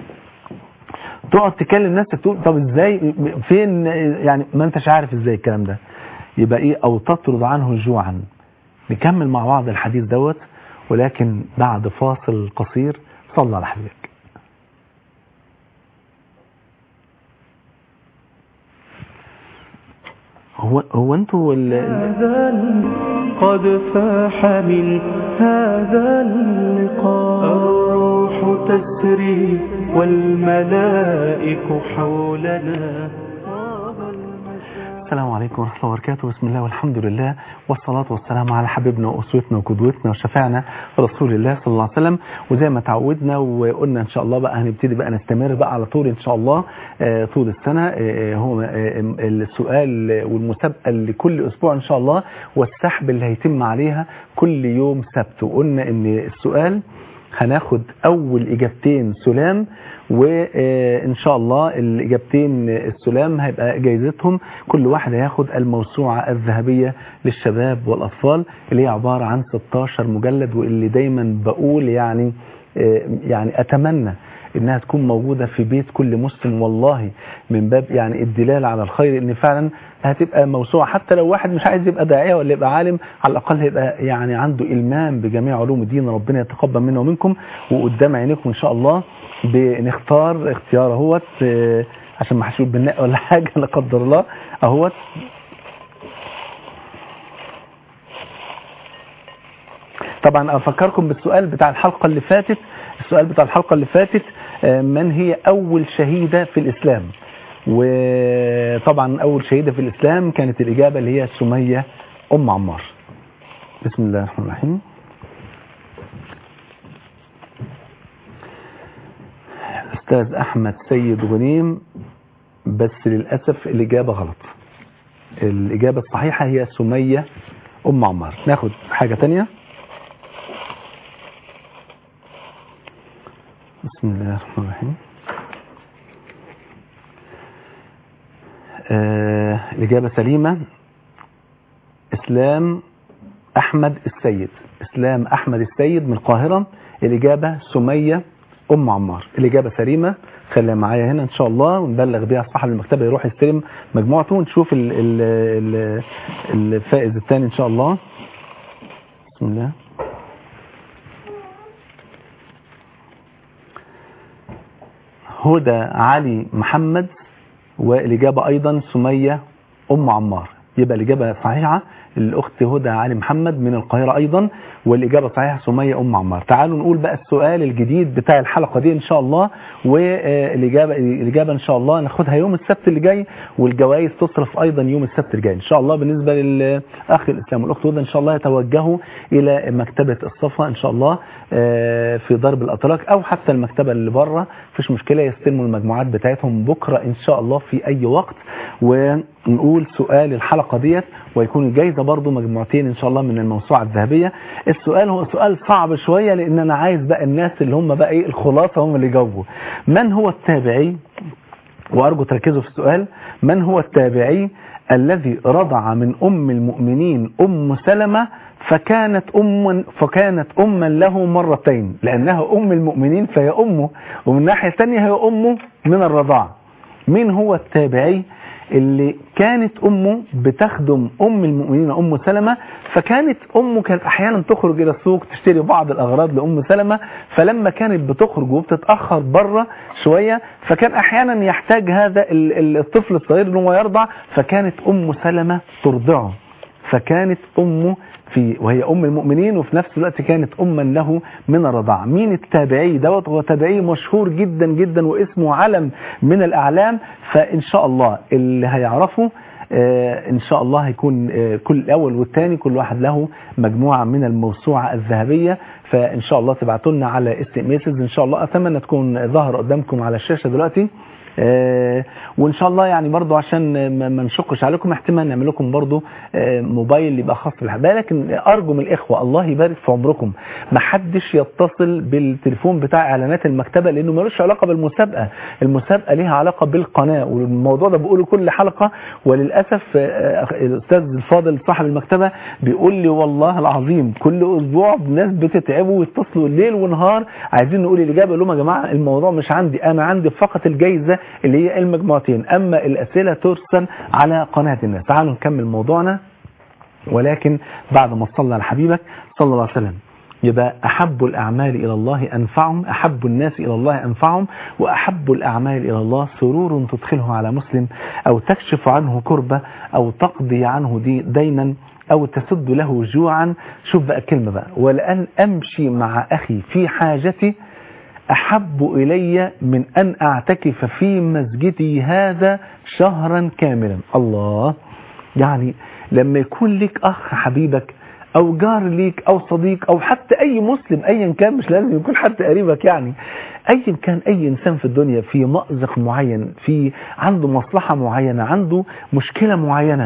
تقعد تكلم نفسك تقول طب ازاي فين يعني ما انتش عارف ازاي الكلام ده يبقى ايه او تطرد عنه جوعا نكمل مع بعض الحديث دوت ولكن بعد فاصل قصير صلى على حبيبك هو هو انتوا ال- ال- هذا ال- قد فاح من هذا اللقاء الروح تسري والملائك حولنا السلام عليكم ورحمة الله وبركاته بسم الله والحمد لله والصلاة والسلام على حبيبنا وأسوتنا وقدوتنا وشفعنا رسول الله صلى الله عليه وسلم وزي ما تعودنا وقلنا إن شاء الله بقى هنبتدي بقى نستمر بقى على طول إن شاء الله آه، طول السنة آه، هو آه، السؤال والمسابقة لكل أسبوع إن شاء الله والسحب اللي هيتم عليها كل يوم سبت وقلنا إن السؤال هناخد اول اجابتين سلام وان شاء الله الاجابتين السلام هيبقى جايزتهم كل واحد هياخد الموسوعة الذهبية للشباب والاطفال اللي هي عبارة عن 16 مجلد واللي دايما بقول يعني آه، يعني اتمنى انها تكون موجودة في بيت كل مسلم والله من باب يعني الدلالة على الخير ان فعلا هتبقى موسوعة حتى لو واحد مش عايز يبقى داعية ولا يبقى عالم على الاقل هيبقى يعني عنده المام بجميع علوم الدين ربنا يتقبل منا ومنكم وقدام عينيكم ان شاء الله بنختار اختيار اهوت آه، عشان ما حدش يقول بالنقي ولا حاجة لا قدر الله اهوت طبعا افكركم بالسؤال بتاع الحلقة اللي فاتت السؤال بتاع الحلقة اللي فاتت آه، من هي اول شهيدة في الاسلام وطبعا اول شهيدة في الاسلام كانت الاجابة اللي هي سمية ام عمار بسم الله الرحمن الرحيم استاذ احمد سيد غنيم بس للاسف الاجابة غلط الاجابة الصحيحة هي سمية ام عمار ناخد حاجة تانية بسم الله الرحمن الرحيم آه الإجابة سليمة إسلام أحمد السيد إسلام أحمد السيد من القاهرة الإجابة سمية أم عمار الإجابة سليمة خليها معايا هنا إن شاء الله ونبلغ بيها صاحب المكتبة يروح يستلم مجموعته ونشوف ال ال ال الفائز الثاني إن شاء الله بسم الله هدى علي محمد والإجابة أيضا سمية أم عمار يبقى الإجابة صحيحة الأخت هدى علي محمد من القاهرة أيضا والإجابة صحيحة سمية أم عمار تعالوا نقول بقى السؤال الجديد بتاع الحلقة دي إن شاء الله والإجابة الإجابة إن شاء الله ناخدها يوم السبت اللي جاي والجوائز تصرف أيضا يوم السبت اللي جاي إن شاء الله بالنسبة للأخ الإسلام والأخت هدى إن شاء الله يتوجهوا إلى مكتبة الصفا إن شاء الله آه، في ضرب الأتراك أو حتى المكتبة اللي بره مفيش مشكلة يستلموا المجموعات بتاعتهم بكرة إن شاء الله في أي وقت ونقول سؤال الحلقة ديت ويكون الجايزة برضو مجموعتين إن شاء الله من الموسوعة الذهبية السؤال هو سؤال صعب شوية لأن أنا عايز بقى الناس اللي هم بقى إيه الخلاصة هم اللي جاوبوا من هو التابعي وأرجو تركزوا في السؤال من هو التابعي الذي رضع من أم المؤمنين أم سلمة فكانت أم فكانت أما له مرتين لأنها أم المؤمنين فهي أمه ومن ناحية ثانية هي أمه من الرضاعة مين هو التابعي اللي كانت أمه بتخدم أم المؤمنين أم سلمة فكانت أمه كانت أحيانا تخرج إلى السوق تشتري بعض الأغراض لأم سلمة فلما كانت بتخرج وبتتأخر بره شوية فكان أحيانا يحتاج هذا ال- ال- الطفل الصغير أنه يرضع فكانت أم سلمة ترضعه فكانت أمه في وهي أم المؤمنين وفي نفس الوقت كانت أما له من الرضاعة مين التابعي دوت هو تابعي مشهور جدا جدا واسمه علم من الأعلام فإن شاء الله اللي هيعرفه آه، ان شاء الله هيكون آه، كل الاول والثاني كل واحد له مجموعه من الموسوعه الذهبيه فان شاء الله تبعتوا لنا على اس ام ان شاء الله اتمنى تكون ظاهره قدامكم على الشاشه دلوقتي آه، وان شاء الله يعني برضو عشان ما ما نشقش عليكم احتمال نعمل لكم برضو آه، موبايل يبقى خاص بالحبايه لكن ارجو من الاخوه الله يبارك في عمركم ما حدش يتصل بالتليفون بتاع اعلانات المكتبه لانه ملوش علاقه بالمسابقه المسابقه ليها علاقه بالقناه والموضوع ده بقوله كل حلقه وللاسف آه، الاستاذ الفاضل صاحب المكتبه بيقول لي والله العظيم كل اسبوع ناس بتتعبوا ويتصلوا ليل ونهار عايزين نقول الاجابه اقول لهم يا جماعه الموضوع مش عندي انا عندي فقط الجائزه اللي هي المجموعتين اما الاسئله ترسل على قناه الناس تعالوا نكمل موضوعنا ولكن بعد ما صلى على حبيبك صلى الله عليه وسلم يبقى أحب الأعمال إلى الله أنفعهم أحب الناس إلى الله أنفعهم وأحب الأعمال إلى الله سرور تدخله على مسلم أو تكشف عنه كربة أو تقضي عنه دي دينا أو تسد له جوعا شوف بقى الكلمة بقى ولأن أمشي مع أخي في حاجتي أحب إلي من أن أعتكف في مسجدي هذا شهرا كاملا الله يعني لما يكون لك أخ حبيبك أو جار ليك أو صديق أو حتى أي مسلم أيا كان مش لازم يكون حتى قريبك يعني أيا كان أي إنسان في الدنيا في مأزق معين في عنده مصلحة معينة عنده مشكلة معينة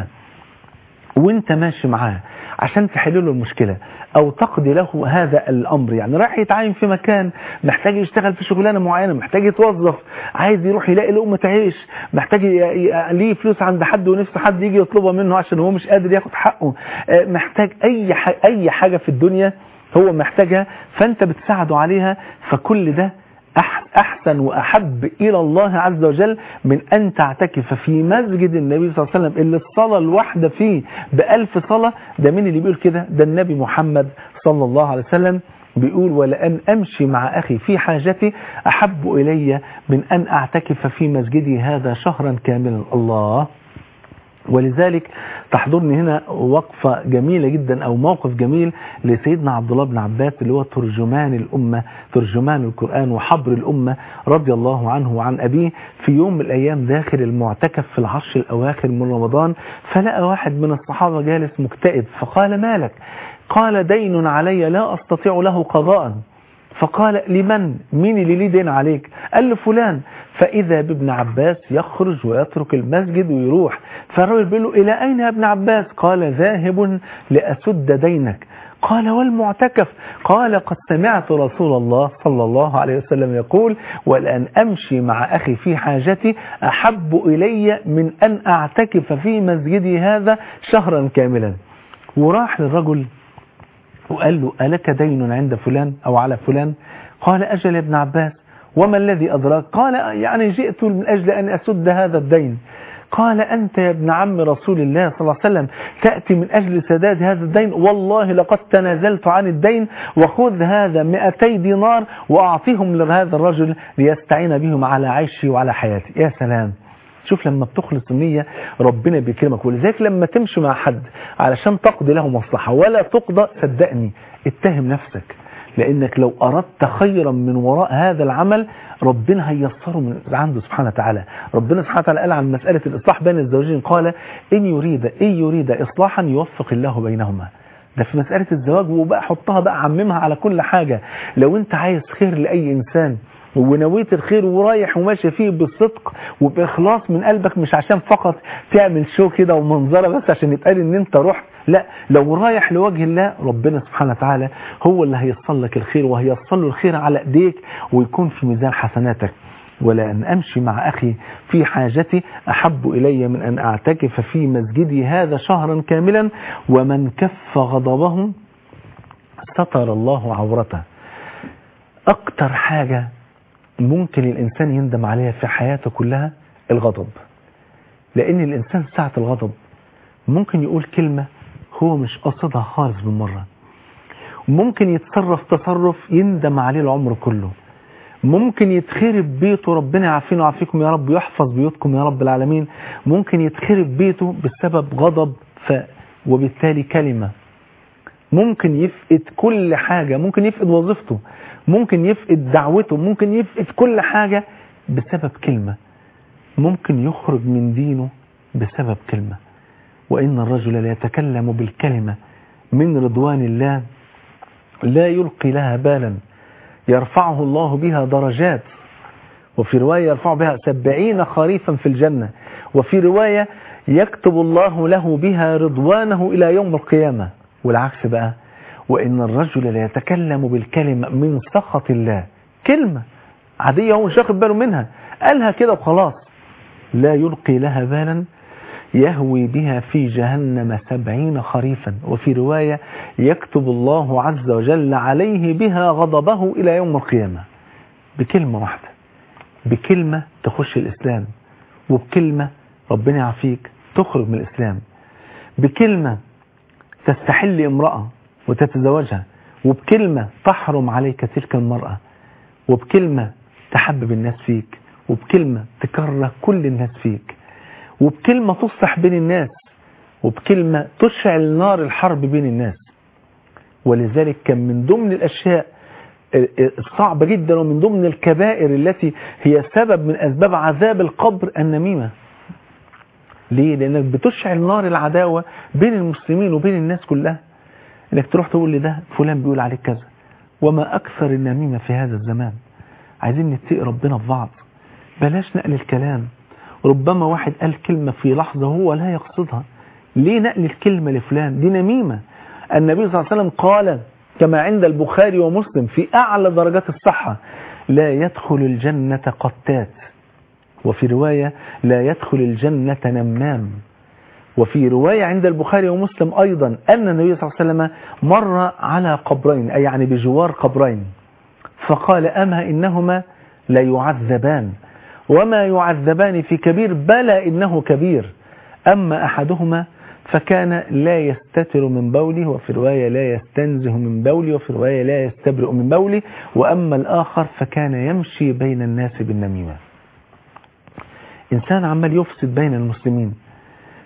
وانت ماشي معاه عشان تحل له المشكلة او تقضي له هذا الامر يعني رايح يتعين في مكان محتاج يشتغل في شغلانة معينة محتاج يتوظف عايز يروح يلاقي لقمة عيش محتاج ي- ي- ليه فلوس عند حد ونفسه حد يجي يطلبها منه عشان هو مش قادر ياخد حقه آه، محتاج اي ح- اي حاجة في الدنيا هو محتاجها فانت بتساعده عليها فكل ده أح- أحسن وأحب إلى الله عز وجل من أن تعتكف في مسجد النبي صلى الله عليه وسلم اللي الصلاة الواحدة فيه بألف صلاة ده مين اللي بيقول كده ده النبي محمد صلى الله عليه وسلم بيقول ولأن أمشي مع أخي في حاجتي أحب إلي من أن أعتكف في مسجدي هذا شهرا كاملا الله ولذلك تحضرني هنا وقفة جميلة جدا أو موقف جميل لسيدنا عبد الله بن عباس اللي هو ترجمان الأمة ترجمان القرآن وحبر الأمة رضي الله عنه وعن أبيه في يوم من الأيام داخل المعتكف في العشر الأواخر من رمضان فلقى واحد من الصحابة جالس مكتئب فقال مالك قال دين علي لا أستطيع له قضاء فقال لمن مين اللي ليه دين عليك قال له فلان فإذا بابن عباس يخرج ويترك المسجد ويروح فالرجل بيقول له إلى أين يا ابن عباس قال ذاهب لأسد دينك قال والمعتكف قال قد سمعت رسول الله صلى الله عليه وسلم يقول ولأن أمشي مع أخي في حاجتي أحب إلي من أن أعتكف في مسجدي هذا شهرا كاملا وراح للرجل وقال له ألك دين عند فلان أو على فلان قال أجل يا ابن عباس وما الذي أدراك قال يعني جئت من أجل أن أسد هذا الدين قال أنت يا ابن عم رسول الله صلى الله عليه وسلم تأتي من أجل سداد هذا الدين والله لقد تنازلت عن الدين وخذ هذا 200 دينار وأعطيهم لهذا الرجل ليستعين بهم على عيشي وعلى حياتي يا سلام شوف لما بتخلص النية ربنا بيكرمك ولذلك لما تمشي مع حد علشان تقضي له مصلحة ولا تقضى صدقني اتهم نفسك لانك لو اردت خيرا من وراء هذا العمل ربنا هيسره من عنده سبحانه وتعالى ربنا سبحانه وتعالى قال عن مسألة الاصلاح بين الزوجين قال ان يريد ان يريد اصلاحا يوفق الله بينهما ده في مسألة الزواج وبقى حطها بقى عممها على كل حاجة لو انت عايز خير لأي إنسان ونويت الخير ورايح وماشي فيه بالصدق وبإخلاص من قلبك مش عشان فقط تعمل شو كده ومنظرة بس عشان يتقال ان انت رحت لا لو رايح لوجه الله ربنا سبحانه وتعالى هو اللي هيصل لك الخير وهيصل له الخير على ايديك ويكون في ميزان حسناتك ولا أن أمشي مع أخي في حاجتي أحب إلي من أن أعتكف في مسجدي هذا شهرا كاملا ومن كف غضبه ستر الله عورته أكتر حاجة ممكن الإنسان يندم عليها في حياته كلها الغضب لأن الإنسان ساعة الغضب ممكن يقول كلمة هو مش قصدها خالص بالمرة ممكن يتصرف تصرف يندم عليه العمر كله ممكن يتخرب بيته ربنا يعافينا ويعافيكم يا رب ويحفظ بيوتكم يا رب العالمين ممكن يتخرب بيته بسبب غضب ف وبالتالي كلمة ممكن يفقد كل حاجة ممكن يفقد وظيفته ممكن يفقد دعوته ممكن يفقد كل حاجة بسبب كلمة ممكن يخرج من دينه بسبب كلمة وإن الرجل لا يتكلم بالكلمة من رضوان الله لا يلقي لها بالا يرفعه الله بها درجات وفي رواية يرفع بها سبعين خريفا في الجنة وفي رواية يكتب الله له بها رضوانه إلى يوم القيامة والعكس بقى وإن الرجل لا يتكلم بالكلمة من سخط الله كلمة عادية هو مش واخد باله منها قالها كده وخلاص لا يلقي لها بالا يهوي بها في جهنم سبعين خريفا وفي رواية يكتب الله عز وجل عليه بها غضبه إلى يوم القيامة بكلمة واحدة بكلمة تخش الإسلام وبكلمة ربنا يعافيك تخرج من الإسلام بكلمة تستحل امرأة وتتزوجها وبكلمة تحرم عليك تلك المرأة وبكلمة تحبب الناس فيك وبكلمة تكره كل الناس فيك وبكلمة تصلح بين الناس وبكلمة تشعل نار الحرب بين الناس ولذلك كان من ضمن الأشياء الصعبة جدا ومن ضمن الكبائر التي هي سبب من أسباب عذاب القبر النميمة ليه؟ لأنك بتشعل نار العداوة بين المسلمين وبين الناس كلها انك تروح تقول لي ده فلان بيقول عليك كذا وما أكثر النميمة في هذا الزمان عايزين نتقي ربنا في بعض بلاش نقل الكلام ربما واحد قال كلمة في لحظة هو لا يقصدها ليه نقل الكلمة لفلان دي نميمة النبي صلى الله عليه وسلم قال كما عند البخاري ومسلم في أعلى درجات الصحة لا يدخل الجنة قتات وفي رواية لا يدخل الجنة نمام وفي رواية عند البخاري ومسلم أيضا أن النبي صلى الله عليه وسلم مر على قبرين أي يعني بجوار قبرين فقال أما إنهما لا يعذبان وما يعذبان في كبير بلى إنه كبير أما أحدهما فكان لا يستتر من بوله وفي رواية لا يستنزه من بوله وفي رواية لا يستبرئ من بوله وأما الآخر فكان يمشي بين الناس بالنميمة إنسان عمال يفسد بين المسلمين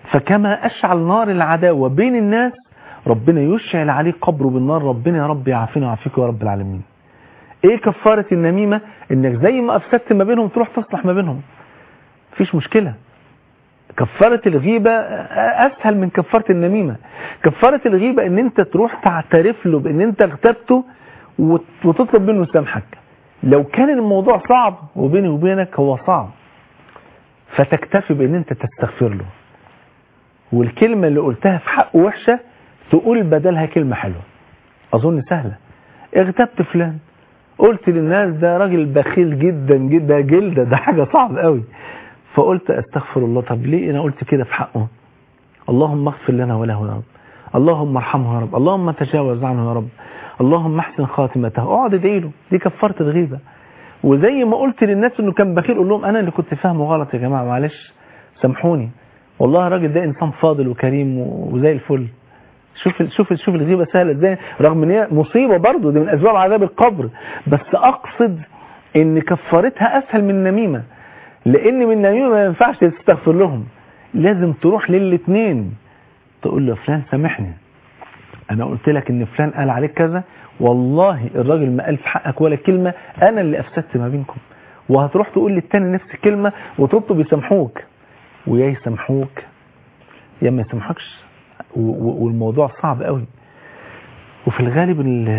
فكما أشعل نار العداوة بين الناس ربنا يشعل عليه قبره بالنار ربنا يا رب يعافينا ويعافيك يا رب العالمين ايه كفارة النميمة انك زي ما افسدت ما بينهم تروح تصلح ما بينهم مفيش مشكلة كفارة الغيبة اسهل من كفارة النميمة كفارة الغيبة ان انت تروح تعترف له بان انت اغتبته وتطلب منه يسامحك لو كان الموضوع صعب وبيني وبينك هو صعب فتكتفي بان انت تستغفر له والكلمة اللي قلتها في حقه وحشة تقول بدلها كلمة حلوة اظن سهلة اغتبت فلان قلت للناس ده راجل بخيل جدا جدا جلدة ده حاجة صعب قوي فقلت استغفر الله طب ليه انا قلت كده في حقه اللهم اغفر لنا وله يا رب اللهم ارحمه يا رب اللهم تجاوز عنه يا رب اللهم احسن خاتمته اقعد ادعي له دي كفاره الغيبه وزي ما قلت للناس انه كان بخيل قول لهم انا اللي كنت فاهمه غلط يا جماعه معلش سامحوني والله الراجل ده انسان فاضل وكريم وزي الفل شوف شوف شوف الغيبه سهله ازاي رغم ان هي مصيبه برضه دي من اسباب عذاب القبر بس اقصد ان كفارتها اسهل من النميمه لان من النميمه ما ينفعش تستغفر لهم لازم تروح للاثنين تقول له فلان سامحني انا قلت لك ان فلان قال عليك كذا والله الراجل ما قال في حقك ولا كلمه انا اللي افسدت ما بينكم وهتروح تقول للتاني نفس الكلمه وتطلب يسامحوك ويا يسامحوك يا ما يسامحكش والموضوع صعب قوي وفي الغالب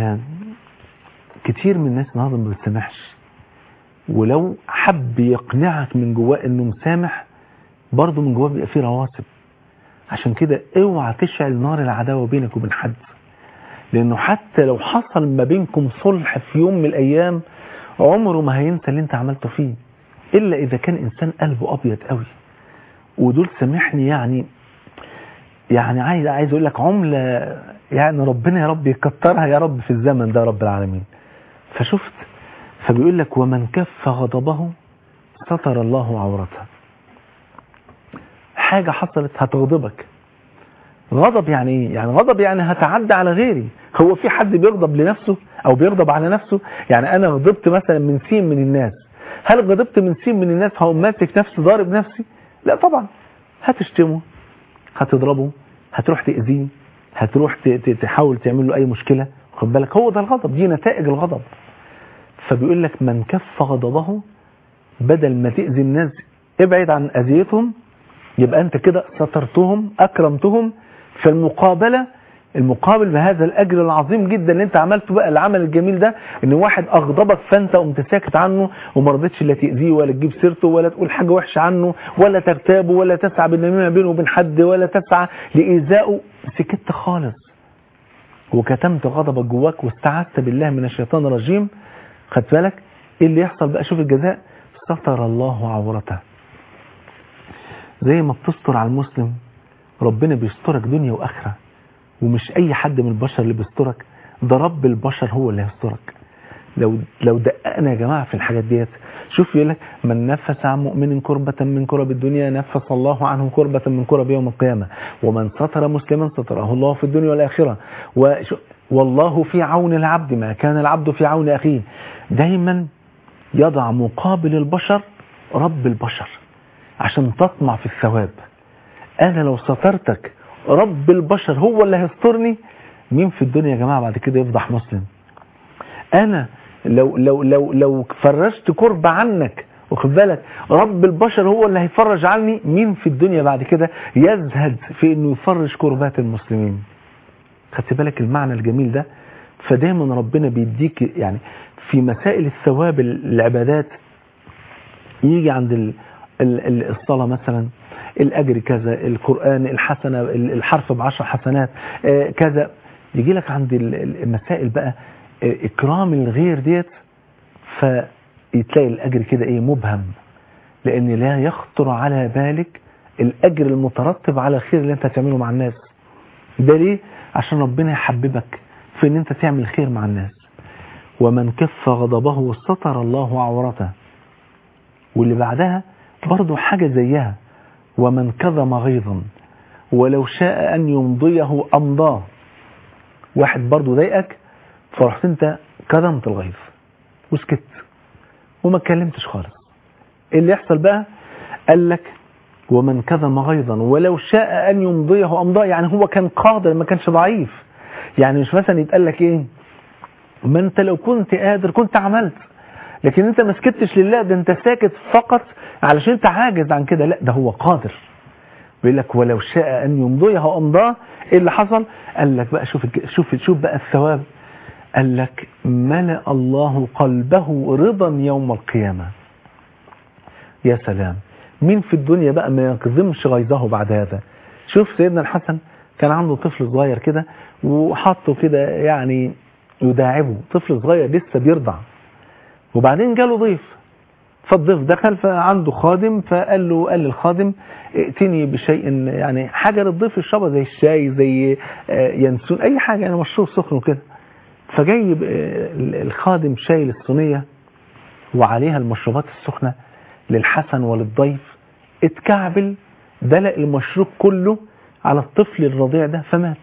كتير من الناس النهارده ما بتسامحش ولو حب يقنعك من جواه انه مسامح برضه من جواه بيبقى فيه رواسب عشان كده اوعى تشعل نار العداوه بينك وبين حد لانه حتى لو حصل ما بينكم صلح في يوم من الايام عمره ما هينسى اللي انت عملته فيه الا اذا كان انسان قلبه ابيض قوي ودول سامحني يعني يعني عايز عايز اقول لك عمله يعني ربنا يا رب يكترها يا رب في الزمن ده رب العالمين فشفت فبيقول لك ومن كف غضبه ستر الله عورته حاجة حصلت هتغضبك غضب يعني ايه يعني غضب يعني هتعدى على غيري هو في حد بيغضب لنفسه او بيغضب على نفسه يعني انا غضبت مثلا من سين من الناس هل غضبت من سين من الناس هقوم ماسك نفسي ضارب نفسي لا طبعا هتشتمه هتضربه هتروح تأذيه هتروح تحاول تعمل له اي مشكلة خد بالك هو ده الغضب دي نتائج الغضب فبيقول لك من كف غضبه بدل ما تأذي الناس ابعد عن أذيتهم يبقى أنت كده سترتهم أكرمتهم في المقابلة المقابل بهذا الأجر العظيم جدا اللي أنت عملته بقى العمل الجميل ده إن واحد أغضبك فأنت قمت ساكت عنه وما رضيتش لا تأذيه ولا تجيب سيرته ولا تقول حاجة وحشة عنه ولا تغتابه ولا تسعى بالنميمة بينه وبين حد ولا تسعى لإيذائه سكت خالص وكتمت غضبك جواك واستعذت بالله من الشيطان الرجيم خدت بالك ايه اللي يحصل بقى شوف الجزاء ستر الله عورته زي ما بتستر على المسلم ربنا بيسترك دنيا واخره ومش اي حد من البشر اللي بيسترك ده رب البشر هو اللي هيسترك لو لو دققنا يا جماعه في الحاجات ديت شوف يقول لك من نفس عن مؤمن كربة من كرب الدنيا نفس الله عنه كربة من كرب يوم القيامة ومن ستر مسلما ستره الله في الدنيا والآخرة والله في عون العبد ما كان العبد في عون أخيه دايما يضع مقابل البشر رب البشر عشان تطمع في الثواب أنا لو سترتك رب البشر هو اللي هيسترني مين في الدنيا يا جماعة بعد كده يفضح مسلم أنا لو لو لو لو فرجت كرب عنك واخد بالك رب البشر هو اللي هيفرج عني مين في الدنيا بعد كده يزهد في انه يفرج كربات المسلمين خدت بالك المعنى الجميل ده فدايما ربنا بيديك يعني في مسائل الثواب العبادات يجي عند ال ال الصلاة مثلا الأجر كذا القرآن الحسنة الحرف بعشر حسنات كذا يجي لك عند المسائل بقى إكرام الغير ديت فيتلاقي الأجر كده إيه مبهم لأن لا يخطر على بالك الأجر المترتب على الخير اللي أنت هتعمله مع الناس ده ليه؟ عشان ربنا يحببك في أن أنت تعمل خير مع الناس ومن كف غضبه ستر الله عورته واللي بعدها برضو حاجة زيها ومن كظم غيظا ولو شاء أن يمضيه أمضاه واحد برضو ضايقك فرحت انت كظمت الغيظ وسكت وما اتكلمتش خالص ايه اللي يحصل بقى قال لك ومن كظم غيظا ولو شاء أن يمضيه أمضاه يعني هو كان قادر ما كانش ضعيف يعني مش مثلا يتقال لك إيه ما أنت لو كنت قادر كنت عملت لكن أنت ما سكتش لله ده أنت ساكت فقط علشان أنت عاجز عن كده لا ده هو قادر بيقول لك ولو شاء أن يمضيه أمضاه إيه اللي حصل قال لك بقى شوف شوف شوف بقى الثواب قال لك ملأ الله قلبه رضا يوم القيامة يا سلام مين في الدنيا بقى ما يكظمش غيظه بعد هذا شوف سيدنا الحسن كان عنده طفل صغير كده وحطه كده يعني يداعبه طفل صغير لسه بيرضع وبعدين جاله ضيف فالضيف دخل فعنده خادم فقال له قال للخادم ائتني بشيء يعني حاجة للضيف يشربها زي الشاي زي ينسون اي حاجة يعني مشروب سخن وكده فجاي الخادم شايل الصينية وعليها المشروبات السخنة للحسن وللضيف اتكعبل دلق المشروب كله على الطفل الرضيع ده فمات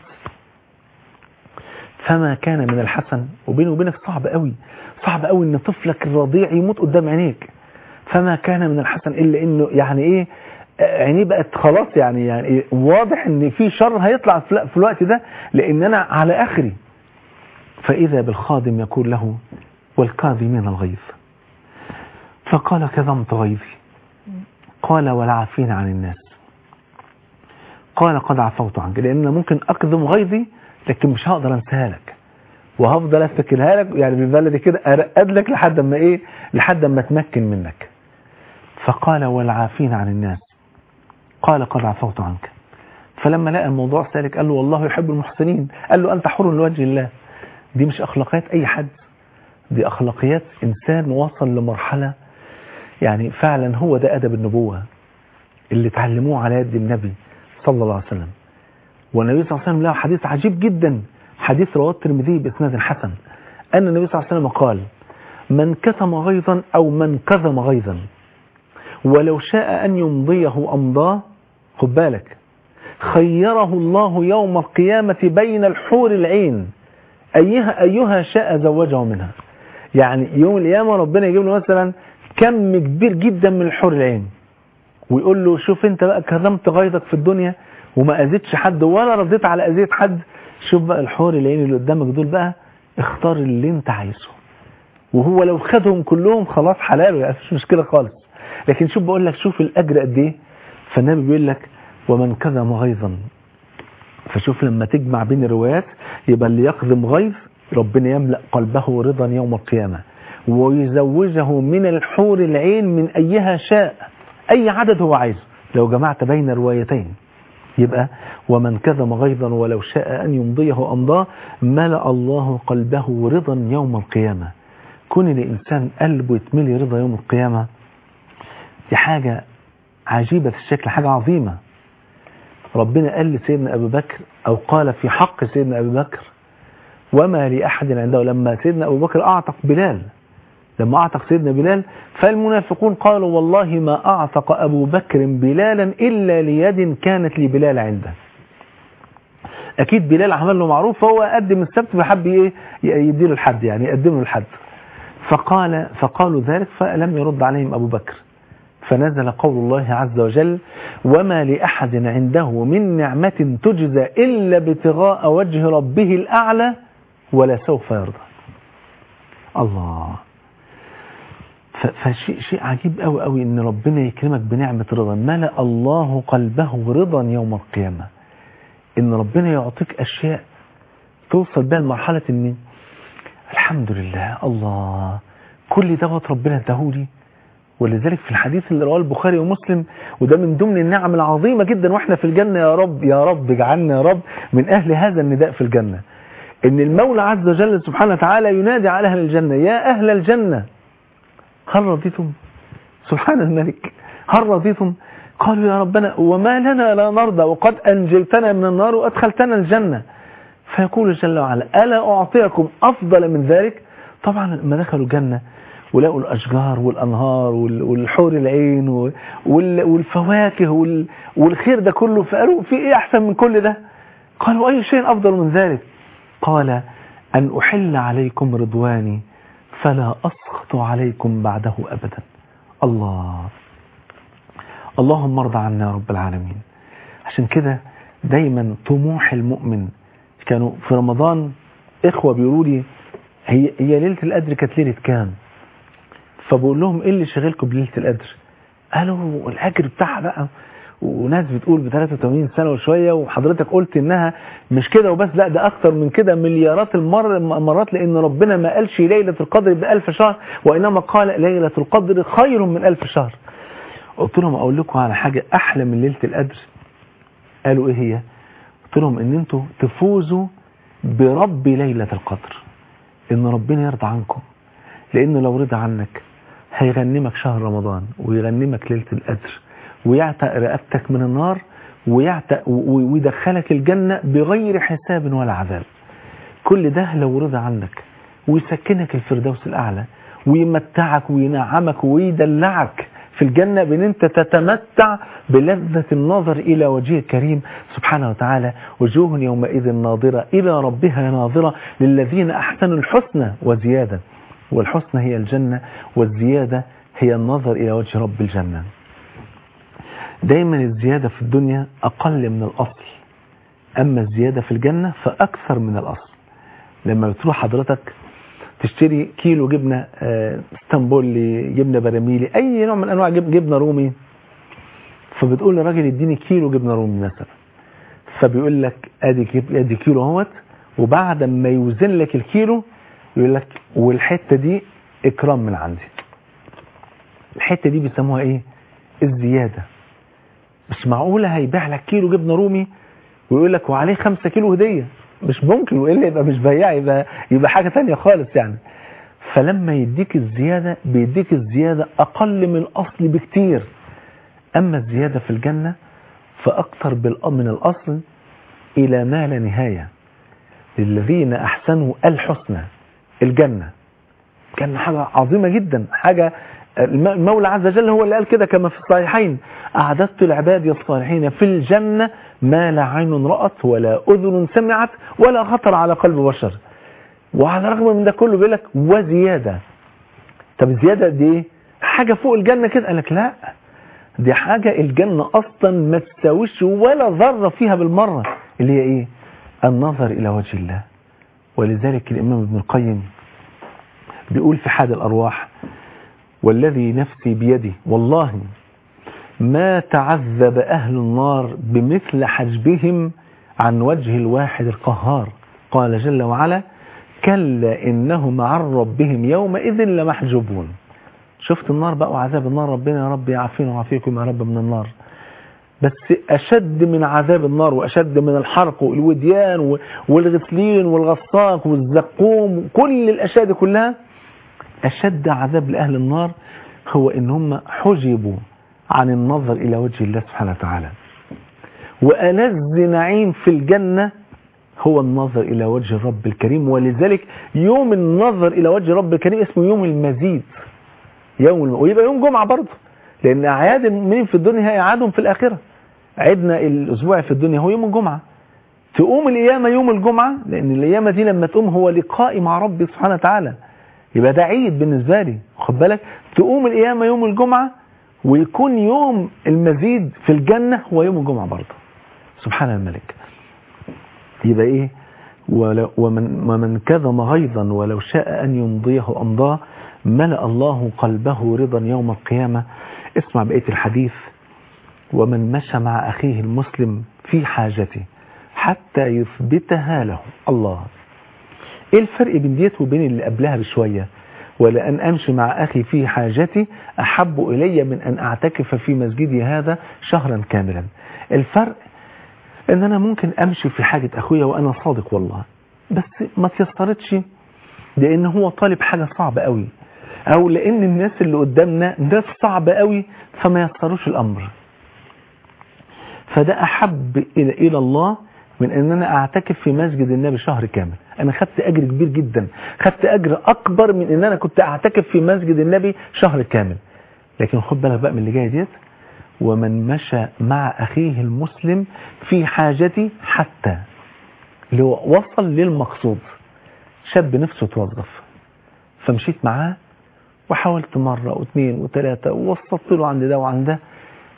فما كان من الحسن وبيني وبينك صعب قوي صعب قوي ان طفلك الرضيع يموت قدام عينيك فما كان من الحسن الا انه يعني ايه عينيه بقت خلاص يعني يعني إيه واضح ان في شر هيطلع في الوقت ده لان انا على اخري فاذا بالخادم يقول له والكاظمين الغيظ فقال كظمت غيظي قال والعافين عن الناس قال قد عفوت عنك لان ممكن اكظم غيظي لكن مش هقدر انساها لك وهفضل افتكرها لك يعني بالبلدي كده ارقد لك لحد ما ايه لحد ما اتمكن منك فقال والعافين عن الناس قال قد عفوت عنك فلما لقى الموضوع سالك قال له والله يحب المحسنين قال له انت حر لوجه الله دي مش اخلاقيات اي حد دي اخلاقيات انسان وصل لمرحله يعني فعلا هو ده ادب النبوه اللي اتعلموه على يد النبي صلى الله عليه وسلم والنبي صلى الله عليه وسلم له حديث عجيب جدا حديث رواه الترمذي باسناد حسن ان النبي صلى الله عليه وسلم قال من كتم غيظا او من كظم غيظا ولو شاء ان يمضيه امضاه خد بالك خيره الله يوم القيامة بين الحور العين أيها, أيها شاء زوجه منها يعني يوم القيامة ربنا يجيب له مثلا كم كبير جدا من الحور العين ويقول له شوف انت بقى كرمت غيظك في الدنيا وما اذيتش حد ولا رديت على اذية حد شوف بقى الحور العين اللي قدامك دول بقى اختار اللي انت عايزه وهو لو خدهم كلهم خلاص حلال يعني مفيش مشكلة خالص لكن شوف بقول لك شوف الاجر قد ايه فالنبي بيقول لك ومن كظم غيظا فشوف لما تجمع بين الروايات يبقى اللي يقظم غيظ ربنا يملأ قلبه رضا يوم القيامة ويزوجه من الحور العين من أيها شاء أي عدد هو عايزه لو جمعت بين روايتين يبقى ومن كظم غيظا ولو شاء أن يمضيه أمضاه ملأ الله قلبه رضا يوم القيامة كون الإنسان قلبه يتملي رضا يوم القيامة دي حاجة عجيبة الشكل حاجة عظيمة ربنا قال لسيدنا أبو بكر أو قال في حق سيدنا أبو بكر وما لأحد عنده لما سيدنا أبو بكر أعتق بلال لما أعتق سيدنا بلال فالمنافقون قالوا والله ما أعتق أبو بكر بلالا إلا ليد كانت لبلال عنده أكيد بلال عمل له معروف فهو قدم السبت فحب إيه يديله الحد يعني يقدم له الحد فقال فقالوا ذلك فلم يرد عليهم أبو بكر فنزل قول الله عز وجل وما لأحد عنده من نعمة تجزى إلا ابتغاء وجه ربه الأعلى ولا سوف يرضى الله فشيء شيء عجيب قوي قوي ان ربنا يكرمك بنعمة رضا ملأ الله قلبه رضا يوم القيامة ان ربنا يعطيك اشياء توصل بها لمرحلة ان الحمد لله الله كل دوت ربنا اداهولي ولذلك في الحديث اللي رواه البخاري ومسلم وده من ضمن النعم العظيمة جدا واحنا في الجنة يا رب يا رب اجعلنا يا رب من اهل هذا النداء في الجنة ان المولى عز وجل سبحانه وتعالى ينادي على اهل الجنة يا اهل الجنة هل رضيتم سبحان الملك هل رضيتم قالوا يا ربنا وما لنا لا نرضى وقد أنجلتنا من النار وأدخلتنا الجنة فيقول جل وعلا ألا أعطيكم أفضل من ذلك طبعا لما دخلوا الجنة ولقوا الأشجار والأنهار والحور العين والفواكه والخير ده كله فقالوا في إيه أحسن من كل ده قالوا أي شيء أفضل من ذلك قال أن أحل عليكم رضواني فلا أسخط عليكم بعده أبدا الله اللهم ارضى عنا يا رب العالمين عشان كده دايما طموح المؤمن كانوا في رمضان اخوة بيقولوا لي هي هي ليلة القدر كانت ليلة كام فبقول لهم ايه اللي شغلكم بليلة القدر قالوا الاجر بتاعها بقى وناس بتقول ب 83 سنة وشوية وحضرتك قلت انها مش كده وبس لا ده اكتر من كده مليارات المر مرات لان ربنا ما قالش ليلة القدر بألف شهر وانما قال ليلة القدر خير من ألف شهر قلت لهم اقول لكم على حاجة احلى من ليلة القدر قالوا ايه هي قلت لهم ان انتوا تفوزوا برب ليلة القدر ان ربنا يرضى عنكم لانه لو رضى عنك هيغنمك شهر رمضان ويغنمك ليلة القدر ويعتق رقبتك من النار ويعتق ويدخلك الجنة بغير حساب ولا عذاب كل ده لو رضى عنك ويسكنك الفردوس الأعلى ويمتعك وينعمك ويدلعك في الجنة بأن أنت تتمتع بلذة النظر إلى وجهه الكريم سبحانه وتعالى وجوه يومئذ ناظرة إلى ربها ناظرة للذين أحسنوا الحسنى وزيادة والحسنى هي الجنة والزيادة هي النظر إلى وجه رب الجنة دايما الزيادة في الدنيا أقل من الأصل أما الزيادة في الجنة فأكثر من الأصل لما بتروح حضرتك تشتري كيلو جبنة اسطنبولي جبنة براميلي أي نوع من أنواع جبنة رومي فبتقول للراجل اديني كيلو جبنة رومي مثلا فبيقول لك ادي ادي كيلو اهوت وبعد ما يوزن لك الكيلو يقول لك والحته دي اكرام من عندي الحته دي بيسموها ايه الزياده مش معقوله هيبيع لك كيلو جبنه رومي ويقول لك وعليه 5 كيلو هديه مش ممكن والا يبقى مش بياع يبقى يبقى حاجه ثانيه خالص يعني فلما يديك الزياده بيديك الزياده اقل من الاصل بكتير اما الزياده في الجنه فاكثر من الاصل الى ما لا نهايه للذين احسنوا الحسنى الجنه كان حاجه عظيمه جدا حاجه المولى عز وجل هو اللي قال كده كما في الصحيحين أعددت لعبادي الصالحين في الجنة ما لا عين رأت ولا أذن سمعت ولا خطر على قلب بشر وعلى الرغم من ده كله بيقول لك وزيادة طب الزيادة دي ايه حاجة فوق الجنة كده قال لك لا دي حاجة الجنة أصلا ما تساويش ولا ذرة فيها بالمرة اللي هي ايه النظر إلى وجه الله ولذلك الإمام ابن القيم بيقول في حاد الأرواح والذي نفسي بيدي والله ما تعذب أهل النار بمثل حجبهم عن وجه الواحد القهار قال جل وعلا كلا إنهم عن ربهم يومئذ لمحجوبون شفت النار بقى وعذاب النار ربنا يا رب يعافينا ويعافيكم يا رب من النار بس أشد من عذاب النار وأشد من الحرق والوديان والغسلين والغساق والزقوم كل الأشياء دي كلها أشد عذاب لأهل النار هو إن هم حجبوا عن النظر إلى وجه الله سبحانه وتعالى وألذ نعيم في الجنة هو النظر إلى وجه الرب الكريم ولذلك يوم النظر إلى وجه الرب الكريم اسمه يوم المزيد يوم الم... ويبقى يوم جمعة برضه لأن أعياد المؤمنين في الدنيا هي أعيادهم في الآخرة عيدنا الأسبوع في الدنيا هو يوم الجمعة تقوم القيامة يوم الجمعة لأن القيامة دي لما تقوم هو لقائي مع ربي سبحانه وتعالى يبقى ده عيد بالنسبة لي خد بالك تقوم القيامة يوم الجمعة ويكون يوم المزيد في الجنة هو يوم الجمعة برضه سبحان الملك يبقى ايه ولو ومن, ومن كظم غيظا ولو شاء أن يمضيه أمضاه ملأ الله قلبه رضا يوم القيامة اسمع بقية الحديث ومن مشى مع أخيه المسلم في حاجته حتى يثبتها له الله ايه الفرق بين ديت وبين اللي قبلها بشوية ولأن أمشي مع أخي في حاجتي أحب إلي من أن أعتكف في مسجدي هذا شهرا كاملا الفرق أن أنا ممكن أمشي في حاجة أخويا وأنا صادق والله بس ما تيسرتش لأن هو طالب حاجة صعبة قوي أو لأن الناس اللي قدامنا ناس صعبة قوي فما يسروش الأمر فده أحب إلى, إلى الله من ان انا اعتكف في مسجد النبي شهر كامل انا خدت اجر كبير جدا خدت اجر اكبر من ان انا كنت اعتكف في مسجد النبي شهر كامل لكن خد بالك بقى من اللي جاي ديت ومن مشى مع اخيه المسلم في حاجتي حتى اللي هو وصل للمقصود شاب نفسه توظف فمشيت معاه وحاولت مرة واثنين وثلاثة ووسطت له عند ده وعند ده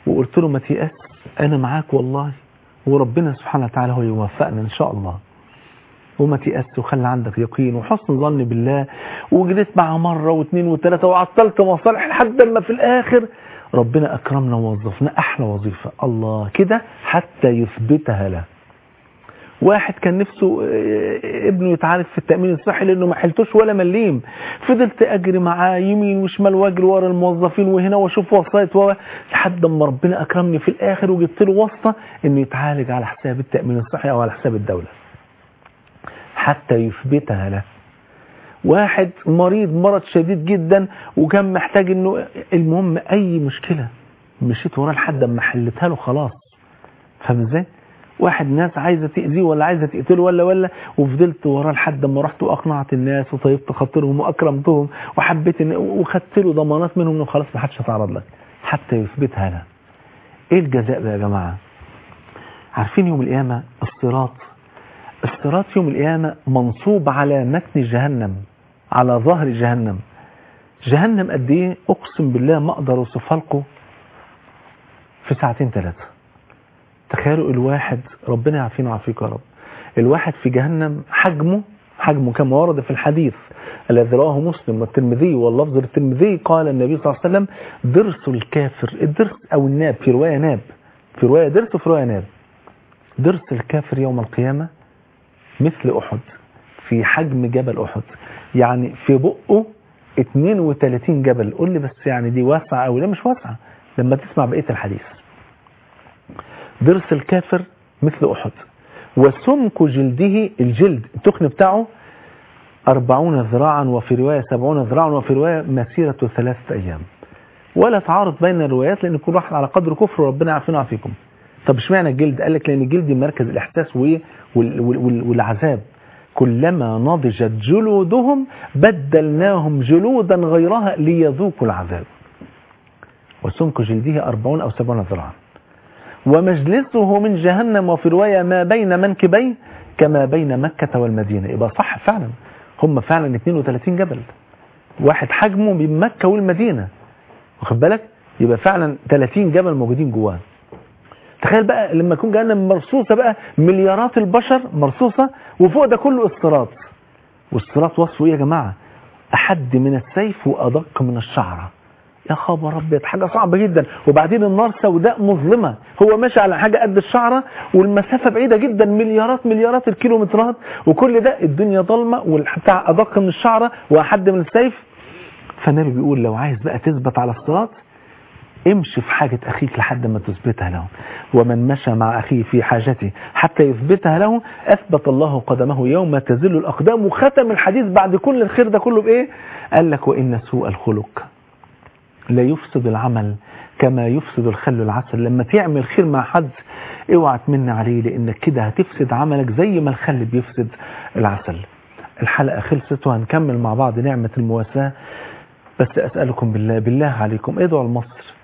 وقلت له ما تيأس انا معاك والله وربنا سبحانه وتعالى هو يوفقنا ان شاء الله وما تيأس وخلي عندك يقين وحسن ظن بالله وجلست معاه مرة واثنين وثلاثة وعطلت مصالح لحد ما في الآخر ربنا أكرمنا ووظفنا أحلى وظيفة الله كده حتى يثبتها له واحد كان نفسه ابنه يتعالج في التأمين الصحي لأنه ما حلتوش ولا مليم فضلت أجري معاه يمين وشمال واجري ورا الموظفين وهنا واشوف وسايط و لحد ما ربنا أكرمني في الآخر وجبت له واسطة إنه يتعالج على حساب التأمين الصحي أو على حساب الدولة حتى يثبتها له واحد مريض مرض شديد جدا وكان محتاج انه المهم اي مشكلة مشيت وراه لحد ما حلتها له خلاص فاهم ازاي واحد ناس عايزة تأذيه ولا عايزة تقتله ولا ولا وفضلت وراه لحد ما رحت واقنعت الناس وطيبت خاطرهم واكرمتهم وحبيت إن وخدت له ضمانات منهم انه خلاص ما حدش هيتعرض لك حتى يثبتها له ايه الجزاء بقى يا جماعة عارفين يوم القيامة الصراط الصراط يوم القيامة منصوب على متن جهنم على ظهر جهنم جهنم قد ايه اقسم بالله ما اقدر اوصفها لكم في ساعتين ثلاثة تخيلوا الواحد ربنا يعافينا ويعافيك يا رب الواحد في جهنم حجمه حجمه كما ورد في الحديث الذي رواه مسلم والترمذي واللفظ للترمذي قال النبي صلى الله عليه وسلم درس الكافر الدرس او الناب في رواية ناب في رواية درس وفي رواية ناب درس الكافر يوم القيامة مثل أحد في حجم جبل أحد يعني في بقه 32 جبل قول لي بس يعني دي واسعة أو لا مش واسعة لما تسمع بقية الحديث ضرس الكافر مثل أحد وسمك جلده الجلد التخن بتاعه أربعون ذراعا وفي رواية سبعون ذراعا وفي رواية مسيرة ثلاثة أيام ولا تعارض بين الروايات لأن كل واحد على قدر كفر وربنا يعافينا ويعافيكم طب اشمعنى الجلد قال لك لأن الجلد مركز الإحساس والعذاب كلما نضجت جلودهم بدلناهم جلودا غيرها ليذوقوا العذاب وسمك جلده أربعون أو سبعون ذراعا ومجلسه من جهنم وفي رواية ما بين منكبيه كما بين مكة والمدينة يبقى صح فعلا هم فعلا 32 جبل واحد حجمه من مكة والمدينة واخد بالك يبقى فعلا 30 جبل موجودين جواه تخيل بقى لما يكون جهنم مرصوصة بقى مليارات البشر مرصوصة وفوق ده كله الصراط والصراط وصفه ايه يا جماعة أحد من السيف وأدق من الشعرة يا خبر ابيض حاجة صعبة جدا وبعدين النار سوداء مظلمة هو ماشي على حاجة قد الشعرة والمسافة بعيدة جدا مليارات مليارات الكيلومترات وكل ده الدنيا ضلمة والبتاع أدق من الشعرة وأحد من السيف فالنبي بيقول لو عايز بقى تثبت على الصراط امشي في حاجة أخيك لحد ما تثبتها له ومن مشى مع أخيه في حاجته حتى يثبتها له أثبت الله قدمه يوم تزل الأقدام وختم الحديث بعد كل الخير ده كله بإيه قال لك وإن سوء الخلق لا يفسد العمل كما يفسد الخل العسل لما تعمل خير مع حد اوعى تمن عليه لانك كده هتفسد عملك زي ما الخل بيفسد العسل الحلقة خلصت وهنكمل مع بعض نعمة المواساة بس أسألكم بالله بالله عليكم ادعوا لمصر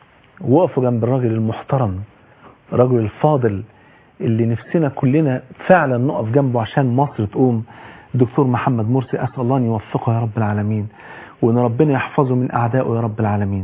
وقفوا جنب الراجل المحترم الراجل الفاضل اللي نفسنا كلنا فعلا نقف جنبه عشان مصر تقوم دكتور محمد مرسي أسأل الله أن يوفقه يا رب العالمين وأن ربنا يحفظه من أعدائه يا رب العالمين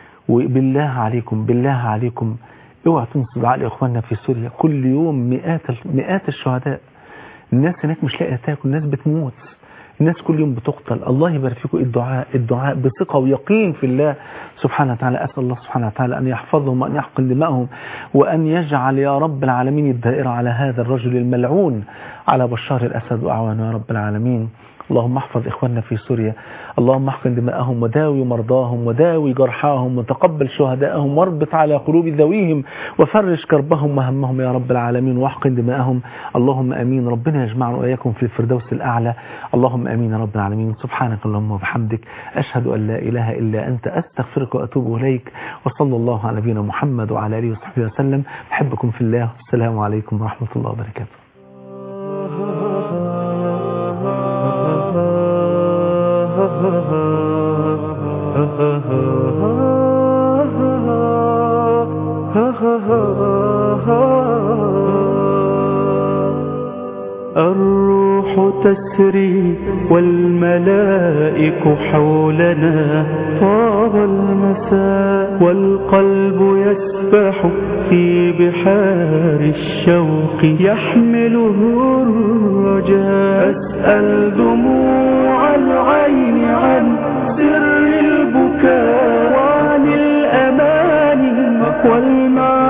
وبالله عليكم بالله عليكم اوعى تنسوا دعاء لاخواننا في سوريا كل يوم مئات مئات الشهداء الناس هناك مش لاقيه تاكل الناس بتموت الناس كل يوم بتقتل الله يبارك فيكم الدعاء الدعاء بثقه ويقين في الله سبحانه وتعالى اسال الله سبحانه وتعالى ان يحفظهم وان يحقن دماءهم وان يجعل يا رب العالمين الدائره على هذا الرجل الملعون على بشار الاسد واعوانه يا رب العالمين اللهم احفظ إخواننا في سوريا اللهم احقن دماءهم وداوي مرضاهم وداوي جرحاهم وتقبل شهداءهم واربط على قلوب ذويهم وفرج كربهم وهمهم يا رب العالمين واحقن دماءهم اللهم أمين ربنا يجمعنا وإياكم في الفردوس الأعلى اللهم أمين يا رب العالمين سبحانك اللهم وبحمدك أشهد أن لا إله إلا أنت أستغفرك وأتوب إليك وصلى الله على نبينا محمد وعلى آله وصحبه وسلم أحبكم في الله والسلام عليكم ورحمة الله وبركاته الروح تسري والملائك تهيك حولنا طاب المساء والقلب يسبح في بحار الشوق يحمله الرجاء أسأل دموع العين عن سر البكاء وعن الأمان والمعاني